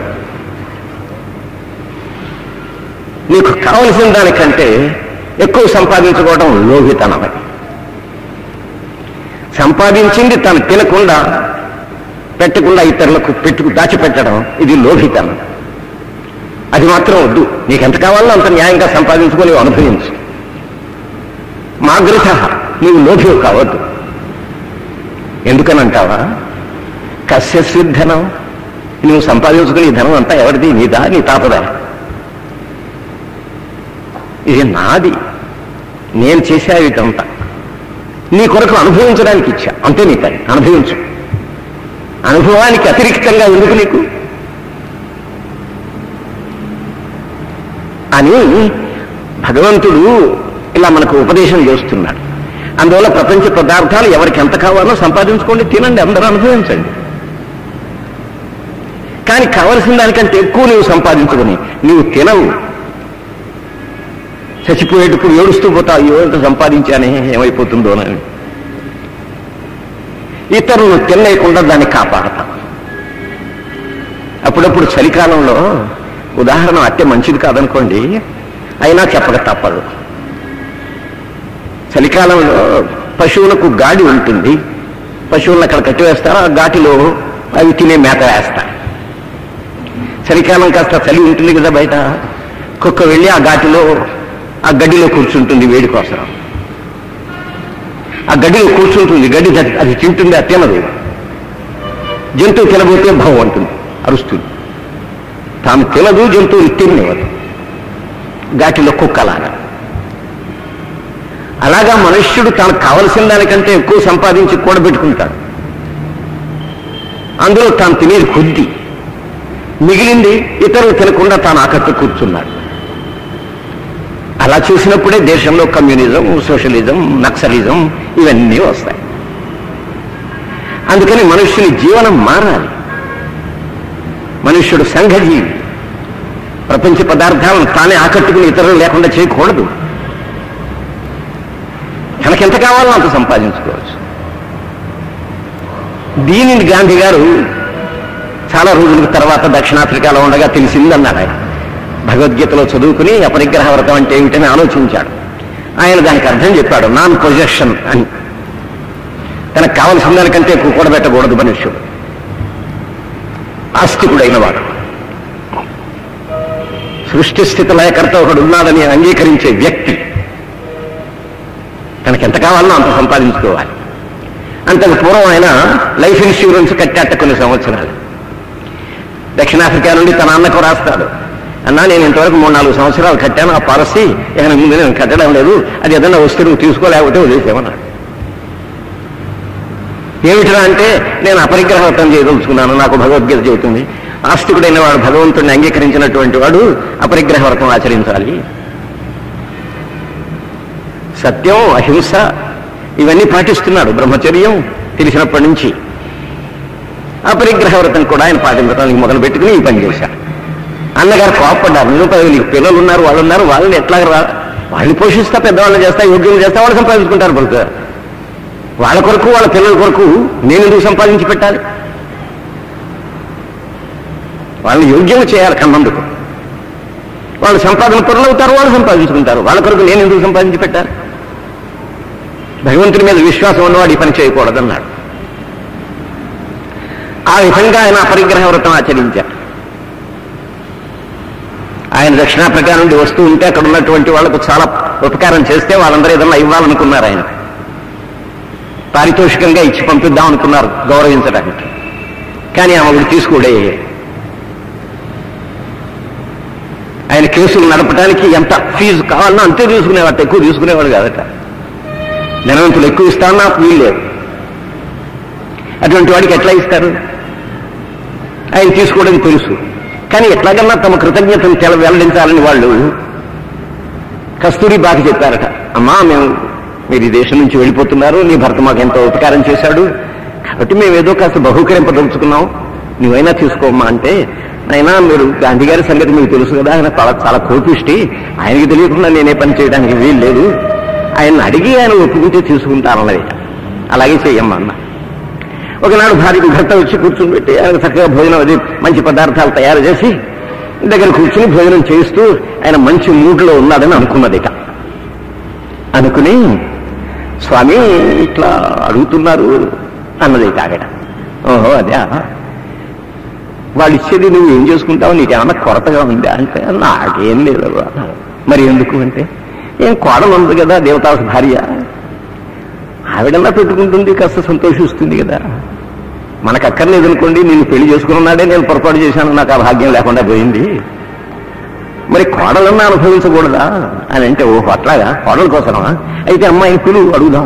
నీకు కావలసిన దానికంటే ఎక్కువ సంపాదించుకోవడం లోభితనమే సంపాదించింది తను తినకుండా పెట్టకుండా ఇతరులకు పెట్టుకు దాచిపెట్టడం ఇది లోభితనం అది మాత్రం వద్దు నీకు ఎంత కావాలో అంత న్యాయంగా సంపాదించుకొని అనుభవించు మా గృహ నీవు లోభి కావద్దు ఎందుకనంటావా కస్య సిద్ధనం నువ్వు సంపాదించుకుని ఈ ధనం అంతా ఎవరిది నీదా నీ తాతదా ఇది నాది నేను చేసా ఇదంతా నీ కొరకు అనుభవించడానికి ఇచ్చా అంతే నీ పని అనుభవించు అనుభవానికి అతిరిక్తంగా ఎందుకు నీకు అని భగవంతుడు ఇలా మనకు ఉపదేశం చేస్తున్నాడు అందువల్ల ప్రపంచ పదార్థాలు ఎవరికి ఎంత కావాలో సంపాదించుకోండి తినండి అందరూ అనుభవించండి కానీ కావలసిన దానికంటే ఎక్కువ నీవు సంపాదించుకుని నీవు తినవు చచ్చిపోయేటప్పుడు ఏడుస్తూ పోతావు అయ్యో ఎంత సంపాదించానే ఏమైపోతుందో అని ఇతరులు తినేయకుండా దాన్ని కాపాడతాం అప్పుడప్పుడు చలికాలంలో ఉదాహరణ అట్టే మంచిది కాదనుకోండి అయినా చెప్పక తప్పదు చలికాలంలో పశువులకు గాడి ఉంటుంది పశువులను అక్కడ కట్టివేస్తారు ఆ ఘాటిలో అవి తినే మేత వేస్తారు చలికాలం కాస్త చలి ఉంటుంది కదా బయట కుక్క వెళ్ళి ఆ ఘాటిలో ఆ గడ్డిలో కూర్చుంటుంది వేడి కోసం ఆ గడ్డిలో కూర్చుంటుంది గడ్డి ద- అది తింటుంది అది తినదు జంతువు తినబోతే భవం అంటుంది అరుస్తుంది తాను తినదు జంతువులు తినేవదు ఘాటిలో కుక్కలాగా అలాగా మనుష్యుడు తనకు కావలసిన దానికంటే ఎక్కువ సంపాదించి కూడబెట్టుకుంటాడు అందులో తాను తినేది కొద్ది మిగిలింది ఇతరులు తినకుండా తాను ఆకట్టు కూర్చున్నాడు అలా చూసినప్పుడే దేశంలో కమ్యూనిజం సోషలిజం నక్సలిజం ఇవన్నీ వస్తాయి అందుకని మనుష్యుని జీవనం మారాలి మనుష్యుడు సంఘజీవి ప్రపంచ పదార్థాలను తానే ఆకట్టుకుని ఇతరులు లేకుండా చేయకూడదు తనకెంత కావాలో అంత సంపాదించుకోవచ్చు దీనిని గాంధీ గారు చాలా రోజుల తర్వాత దక్షిణాఫ్రికాలో ఉండగా తెలిసిందన్నాడు ఆయన భగవద్గీతలో చదువుకుని అపరిగ్రహ వ్రతం అంటే ఏమిటని ఆలోచించాడు ఆయన దానికి అర్థం చెప్పాడు నాన్ పొజెషన్ అని తనకు కావలసిన దానికంటే ఎక్కువ కూడబెట్టకూడదు మనుష్యుడు ఆస్తికుడైన వాడు సృష్టి స్థితి లయకర్త ఒకడు ఉన్నాడని అంగీకరించే వ్యక్తి తనకి ఎంత కావాలనో అంత సంపాదించుకోవాలి అంతకు పూర్వం ఆయన లైఫ్ ఇన్సూరెన్స్ కట్టాట కొన్ని సంవత్సరాలు దక్షిణాఫ్రికా నుండి తన అన్నకు రాస్తాడు అన్నా నేను ఇంతవరకు మూడు నాలుగు సంవత్సరాలు కట్టాను ఆ పాలసీ ఇక ముందు నేను కట్టడం లేదు అది ఏదైనా వస్తే నువ్వు తీసుకోలేకపోతే వదిలేసేమన్నాడు ఏమిటిరా అంటే నేను అపరిగ్రహ వ్రతం చేయదలుచుకున్నాను నాకు భగవద్గీత చెబుతుంది ఆస్తికుడైన వాడు భగవంతుడిని అంగీకరించినటువంటి వాడు అపరిగ్రహ వ్రతం ఆచరించాలి సత్యం అహింస ఇవన్నీ పాటిస్తున్నాడు బ్రహ్మచర్యం తెలిసినప్పటి నుంచి అపరిగ్రహ వ్రతం కూడా ఆయన పాటించడానికి మొదలు పెట్టుకుని ఈ పని చేశాడు అన్నగారు కోపడ్డారు నువ్వు పది నీకు పిల్లలు ఉన్నారు వాళ్ళు ఉన్నారు వాళ్ళని ఎట్లా రా వాళ్ళని పోషిస్తా పెద్దవాళ్ళని చేస్తా యోగ్యం చేస్తా వాళ్ళు సంపాదించుకుంటారు పలుకు వాళ్ళ కొరకు వాళ్ళ పిల్లల కొరకు నేను ఎందుకు సంపాదించి పెట్టాలి వాళ్ళని యోగ్యం చేయాలి కన్నందుకు వాళ్ళు సంపాదన పరులు అవుతారు వాళ్ళు సంపాదించుకుంటారు వాళ్ళ కొరకు నేను ఎందుకు సంపాదించి పెట్టాలి భగవంతుని మీద విశ్వాసం ఉన్నవాడు ఈ పని చేయకూడదన్నాడు ఆ విధంగా ఆయన అపరిగ్రహ వ్రతం ఆచరించారు ఆయన దక్షిణాఫ్రికా నుండి వస్తూ ఉంటే అక్కడ ఉన్నటువంటి వాళ్ళకు చాలా ఉపకారం చేస్తే వాళ్ళందరూ ఏదన్నా ఇవ్వాలనుకున్నారు ఆయన పారితోషికంగా ఇచ్చి పంపిద్దాం అనుకున్నారు గౌరవించడానికి కానీ ఆమె తీసుకోడే ఆయన కేసులు నడపడానికి ఎంత ఫీజు కావాలన్నా అంతే తీసుకునేవాడు ఎక్కువ తీసుకునేవాడు కాదట ధనవంతులు ఎక్కువ ఇస్తారన్నా వీలు లేదు అటువంటి వాడికి ఎట్లా ఇస్తారు ఆయన తీసుకోవడం తెలుసు కానీ ఎట్లాగన్నా తమ కృతజ్ఞతను తెల వెల్లడించాలని వాళ్ళు కస్తూరి బాకి చెప్పారట అమ్మా మేము మీరు ఈ దేశం నుంచి వెళ్ళిపోతున్నారు నీ భర్త మాకు ఎంతో ఉపకారం చేశాడు కాబట్టి మేము ఏదో కాస్త బహుకరింపదలుచుకున్నాం నువ్వైనా తీసుకోమ్మా అంటే అయినా మీరు గాంధీ గారి సంగతి మీకు తెలుసు కదా ఆయన చాలా చాలా కోపిష్టి ఆయనకి తెలియకుండా నేనే పని చేయడానికి వీలు లేదు ఆయన అడిగి ఆయన ఒప్పుకుంటే తీసుకుంటానన్నది అలాగే చెయ్యమ్మా అన్న ఒకనాడు భార్యకు భర్త వచ్చి కూర్చుని పెట్టి ఆయన చక్కగా భోజనం అది మంచి పదార్థాలు తయారు చేసి దగ్గర కూర్చుని భోజనం చేస్తూ ఆయన మంచి మూడ్లో ఉన్నాడని అనుకున్నది ఇక అనుకుని స్వామి ఇట్లా అడుగుతున్నారు అన్నది ఇక ఆవిడ ఓహో అదే వాళ్ళు ఇచ్చేది నువ్వు ఏం చేసుకుంటావు నీకేమన్నా కొరతగా ఉందా అంటే నాకేం లేదు అన్నారు. మరి ఎందుకు అంటే ఏం కోడలు ఉంది కదా దేవతా భార్య ఆవిడన్నా పెట్టుకుంటుంది కాస్త సంతోషిస్తుంది కదా మనకు అక్కర్లేదు అనుకోండి నేను పెళ్లి చేసుకున్నాడే నేను పొరపాటు చేశాను నాకు ఆ భాగ్యం లేకుండా పోయింది మరి కోడలన్నా అనుభవించకూడదా అని అంటే ఓహో అట్లాగా కోడల కోసమా అయితే అమ్మాయిని పిలువు అడుగుదాం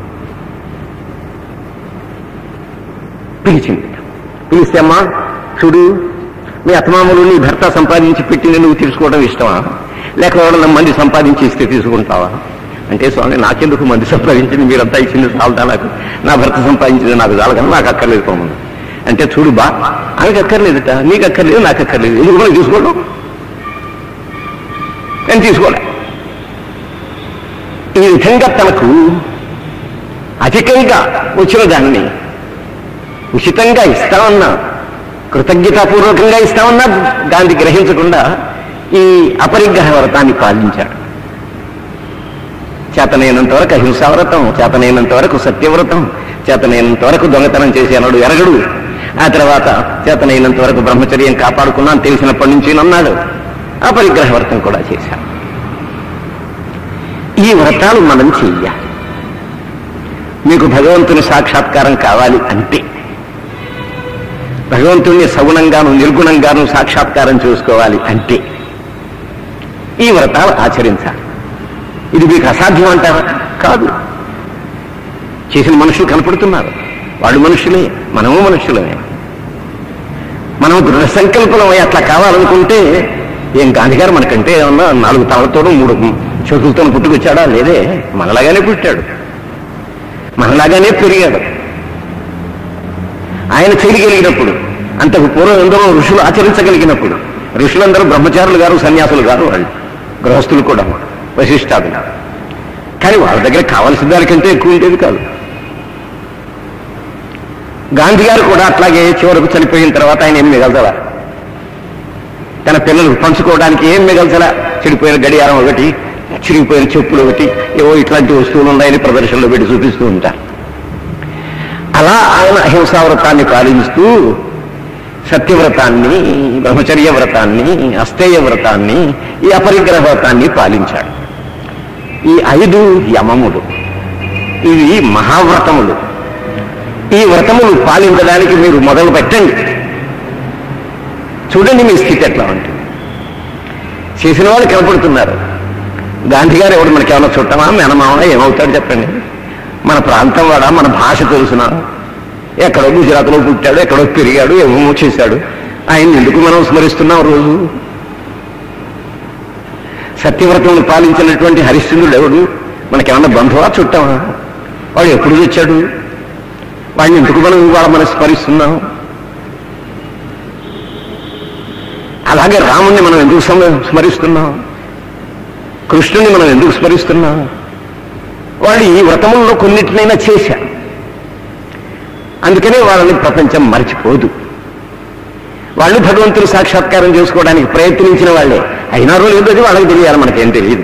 పిలిచింది పిలిస్తే అమ్మా చూడు మీ అత్తమామలు నీ భర్త సంపాదించి పెట్టింది నువ్వు తీసుకోవడం ఇష్టమా లేక ఎవరన్నా మంది సంపాదించి ఇస్తే తీసుకుంటావా అంటే స్వామి నాకెందుకు మంది సంపాదించింది మీరంతా ఇచ్చింది చాలదా నాకు నా భర్త సంపాదించింది నాకు చాలు కానీ నాకు అక్కర్లేదు పోమని అంటే చూడు బా ఆమెకు అక్కర్లేదుట నీకు అక్కర్లేదు నాకు అక్కర్లేదు ఎందుకు మనం తీసుకోవడం నేను తీసుకోలే ఈ విధంగా తనకు అధికంగా వచ్చిన దాన్ని ఉచితంగా ఇస్తామన్నా కృతజ్ఞతాపూర్వకంగా ఇస్తామన్నా గాంధీ గ్రహించకుండా ఈ అపరిగ్రహ వ్రతాన్ని పాలించాడు చేతనైనంత వరకు అహింసా వ్రతం చేతనైనంత వరకు సత్యవ్రతం చేతనైనంత వరకు దొంగతనం చేసేనాడు ఎరగడు ఆ తర్వాత చేతనైనంత వరకు బ్రహ్మచర్యం కాపాడుకున్నాను తెలిసినప్పటి నుంచి అన్నాడు అపరిగ్రహ వ్రతం కూడా చేశాడు ఈ వ్రతాలు మనం చెయ్యాలి మీకు భగవంతుని సాక్షాత్కారం కావాలి అంటే భగవంతుణ్ణి సగుణంగాను నిర్గుణంగాను సాక్షాత్కారం చేసుకోవాలి అంటే ఈ వ్రతాలు ఆచరించాలి ఇది మీకు అసాధ్యం అంటారా కాదు చేసిన మనుషులు కనపడుతున్నారు వాళ్ళు మనుషులే మనము మనుషులమే మనం దృఢ సంకల్పమై అట్లా కావాలనుకుంటే ఏం గాంధీ గారు మనకంటే ఏమన్నా నాలుగు తలతోనూ మూడు చేతులతో పుట్టుకొచ్చాడా లేదే మనలాగానే పుట్టాడు మనలాగానే పెరిగాడు ఆయన చేయగలిగినప్పుడు అంతకు పూర్వం ఎందరో ఋషులు ఆచరించగలిగినప్పుడు ఋషులందరూ బ్రహ్మచారులు గారు సన్యాసులు గారు వాళ్ళు గృహస్థులు కూడా వశిష్టాదులు కానీ వాళ్ళ దగ్గర కావాల్సిన దానికంటే ఎక్కువ ఉండేది కాదు గాంధీ గారు కూడా అట్లాగే చివరకు చనిపోయిన తర్వాత ఆయన ఏం మిగల్చలా తన పిల్లలు పంచుకోవడానికి ఏం మిగల్చలా చెడిపోయిన గడియారం ఒకటి చిరిగిపోయిన చెప్పులు ఒకటి ఏవో ఇట్లాంటి వస్తువులు ఉన్నాయని ప్రదర్శనలో పెట్టి చూపిస్తూ ఉంటారు అలా ఆయన అహింసా వ్రతాన్ని పాలిస్తూ సత్యవ్రతాన్ని బ్రహ్మచర్య వ్రతాన్ని అస్తేయ వ్రతాన్ని ఈ అపరిగ్రహ వ్రతాన్ని పాలించాడు ఈ ఐదు యమములు ఇవి మహావ్రతములు ఈ వ్రతములు పాలించడానికి మీరు మొదలు పెట్టండి చూడండి మీ స్థితి ఎట్లా ఉంటుంది చేసిన వాళ్ళు కనపడుతున్నారు గాంధీ గారు ఎవడు మనకి ఏమైనా చుట్టమా మెనమావా ఏమవుతాడు చెప్పండి మన ప్రాంతం వాడా మన భాష తెలుసునా ఎక్కడో గుజరాత్లో పుట్టాడు ఎక్కడో పెరిగాడు ఏమో చేశాడు ఆయన ఎందుకు మనం స్మరిస్తున్నాం రోజు సత్యవ్రతమును పాలించినటువంటి హరిశ్చంద్రుడు ఎవడు మనకేమన్నా బంధువా చుట్టమా వాడు ఎప్పుడు తెచ్చాడు వాడిని ఎందుకు మనం ఇవాళ మనం స్మరిస్తున్నాం అలాగే రాముణ్ణి మనం ఎందుకు స్మ- స్మరిస్తున్నాం కృష్ణుని మనం ఎందుకు స్మరిస్తున్నాం వాళ్ళు ఈ వ్రతముల్లో కొన్నిటినైనా చేశారు అందుకనే వాళ్ళని ప్రపంచం మర్చిపోదు వాళ్ళు భగవంతుని సాక్షాత్కారం చేసుకోవడానికి ప్రయత్నించిన వాళ్ళే అయినారో లేదో అది వాళ్ళకి తెలియాలి మనకేం తెలియదు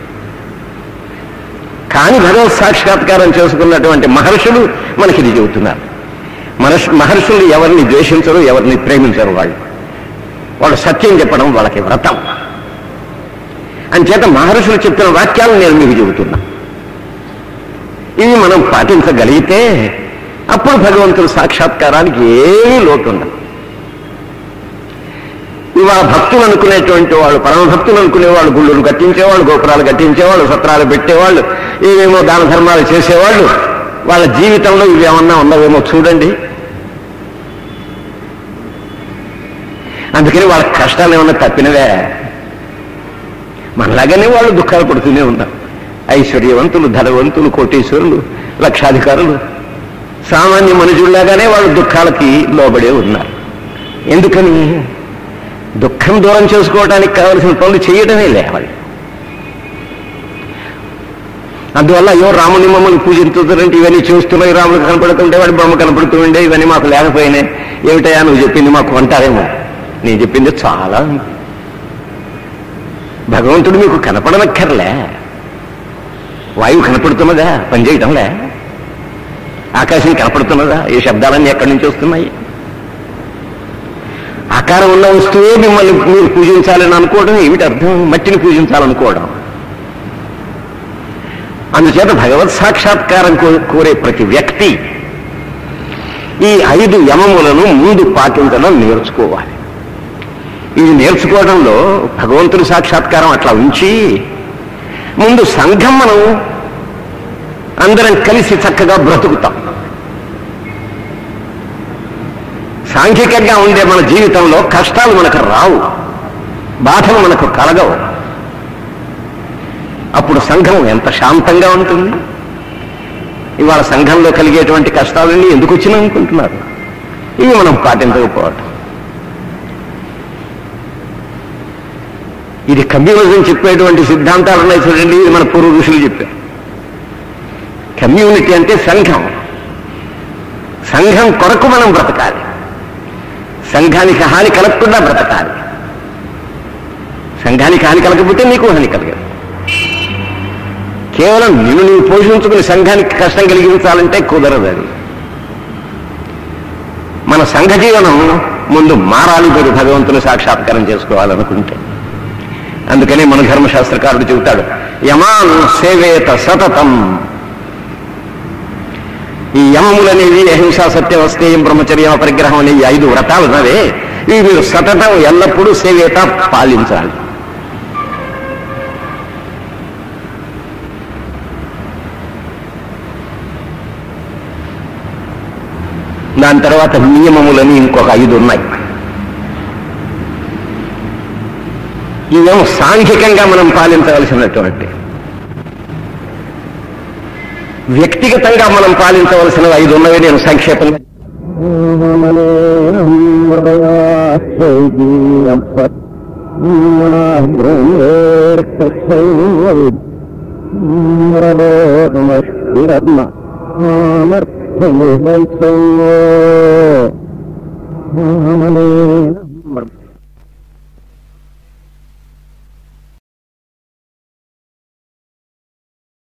కానీ భగవత్ సాక్షాత్కారం చేసుకున్నటువంటి మహర్షులు మనకి ఇది చెబుతున్నారు మహర్షి మహర్షులు ఎవరిని ద్వేషించరు ఎవరిని ప్రేమించరు వాళ్ళు వాళ్ళు సత్యం చెప్పడం వాళ్ళకి వ్రతం అంచేత మహర్షులు చెప్పిన వాక్యాలు నేను మీకు చెబుతున్నా ఇవి మనం పాటించగలిగితే అప్పుడు భగవంతుడు సాక్షాత్కారానికి ఏమీ లోటు ఉండదు ఇవాళ భక్తులు అనుకునేటువంటి వాళ్ళు పరమ భక్తులు అనుకునేవాళ్ళు గుళ్ళులు కట్టించేవాళ్ళు గోపురాలు కట్టించేవాళ్ళు సత్రాలు పెట్టేవాళ్ళు ఏమేమో దాన ధర్మాలు చేసేవాళ్ళు వాళ్ళ జీవితంలో ఇవి ఏమన్నా ఉన్నవేమో చూడండి అందుకని వాళ్ళ కష్టాలు ఏమన్నా తప్పినవే మనలాగానే వాళ్ళు దుఃఖాలు పడుతూనే ఉన్నారు ఐశ్వర్యవంతులు ధనవంతులు కోటీశ్వరులు లక్షాధికారులు సామాన్య మనుషుల్లాగానే వాళ్ళు దుఃఖాలకి లోబడే ఉన్నారు ఎందుకని దుఃఖం దూరం చేసుకోవడానికి కావలసిన పనులు చేయడమే లేవాలి అందువల్ల అయ్యో రాముని మమ్మల్ని పూజించుతారంటే ఇవన్నీ చూస్తున్నాయి రాముడు కనపడుతుంటే వాడి బొమ్మ కనపడుతూ ఉండే ఇవన్నీ మాకు లేకపోయినాయి ఏమిటయా నువ్వు చెప్పింది మాకు అంటారేమో నేను చెప్పింది చాలా ఉంది. భగవంతుడు మీకు కనపడనక్కర్లే వాయువు కనపడుతున్నదా పనిచేయటంలే ఆకాశం కనపడుతున్నదా ఈ శబ్దాలన్నీ ఎక్కడి నుంచి వస్తున్నాయి ఆకారం ఉన్న వస్తువే మిమ్మల్ని మీరు పూజించాలని అనుకోవడం ఏమిటి అర్థం మట్టిని పూజించాలనుకోవడం అందుచేత భగవత్ సాక్షాత్కారం కో- కోరే ప్రతి వ్యక్తి ఈ ఐదు యమములను ముందు పాటించడం నేర్చుకోవాలి ఇది నేర్చుకోవడంలో భగవంతుని సాక్షాత్కారం అట్లా ఉంచి ముందు సంఘం మనం అందరం కలిసి చక్కగా బ్రతుకుతాం సాంఘికంగా ఉండే మన జీవితంలో కష్టాలు మనకు రావు బాధలు మనకు కలగవు అప్పుడు సంఘం ఎంత శాంతంగా ఉంటుంది ఇవాళ సంఘంలో కలిగేటువంటి కష్టాలన్నీ ఎందుకు వచ్చినా అనుకుంటున్నారు ఇవి మనం పాటించకపోవటం ఇది కమ్యూనిజం చెప్పేటువంటి సిద్ధాంతాలు ఉన్నాయి చూడండి ఇది మన పూర్వ ఋషులు చెప్పారు కమ్యూనిటీ అంటే సంఘం సంఘం కొరకు మనం బ్రతకాలి సంఘానికి హాని కలగకుండా బ్రతకాలి సంఘానికి హాని కలగకపోతే నీకు హాని కలగదు కేవలం నిన్ను నువ్వు పోషించుకుని సంఘానికి కష్టం కలిగించాలంటే కుదరదు అది మన సంఘ జీవనం ముందు మారాలి మీరు భగవంతుని సాక్షాత్కారం చేసుకోవాలనుకుంటే అందుకని మన ధర్మశాస్త్రకారుడు చెబుతాడు యమాన్ సేవేత సతతం ఈ యమములనేవి అహింసా సత్యం అస్తేయం బ్రహ్మచర్యం పరిగ్రహం అనే ఈ ఐదు వ్రతాలు ఉన్నవే ఇవి మీరు సతతం ఎల్లప్పుడూ సేవేత పాలించాలి దాని తర్వాత నియమములని ఇంకొక ఐదు ఉన్నాయి ఇవేమో సాంఘికంగా మనం పాలించవలసినటువంటి వ్యక్తిగతంగా మనం పాలించవలసిన ఐదు ఉన్నవి నేను సంక్షేపంగా హనుమంతో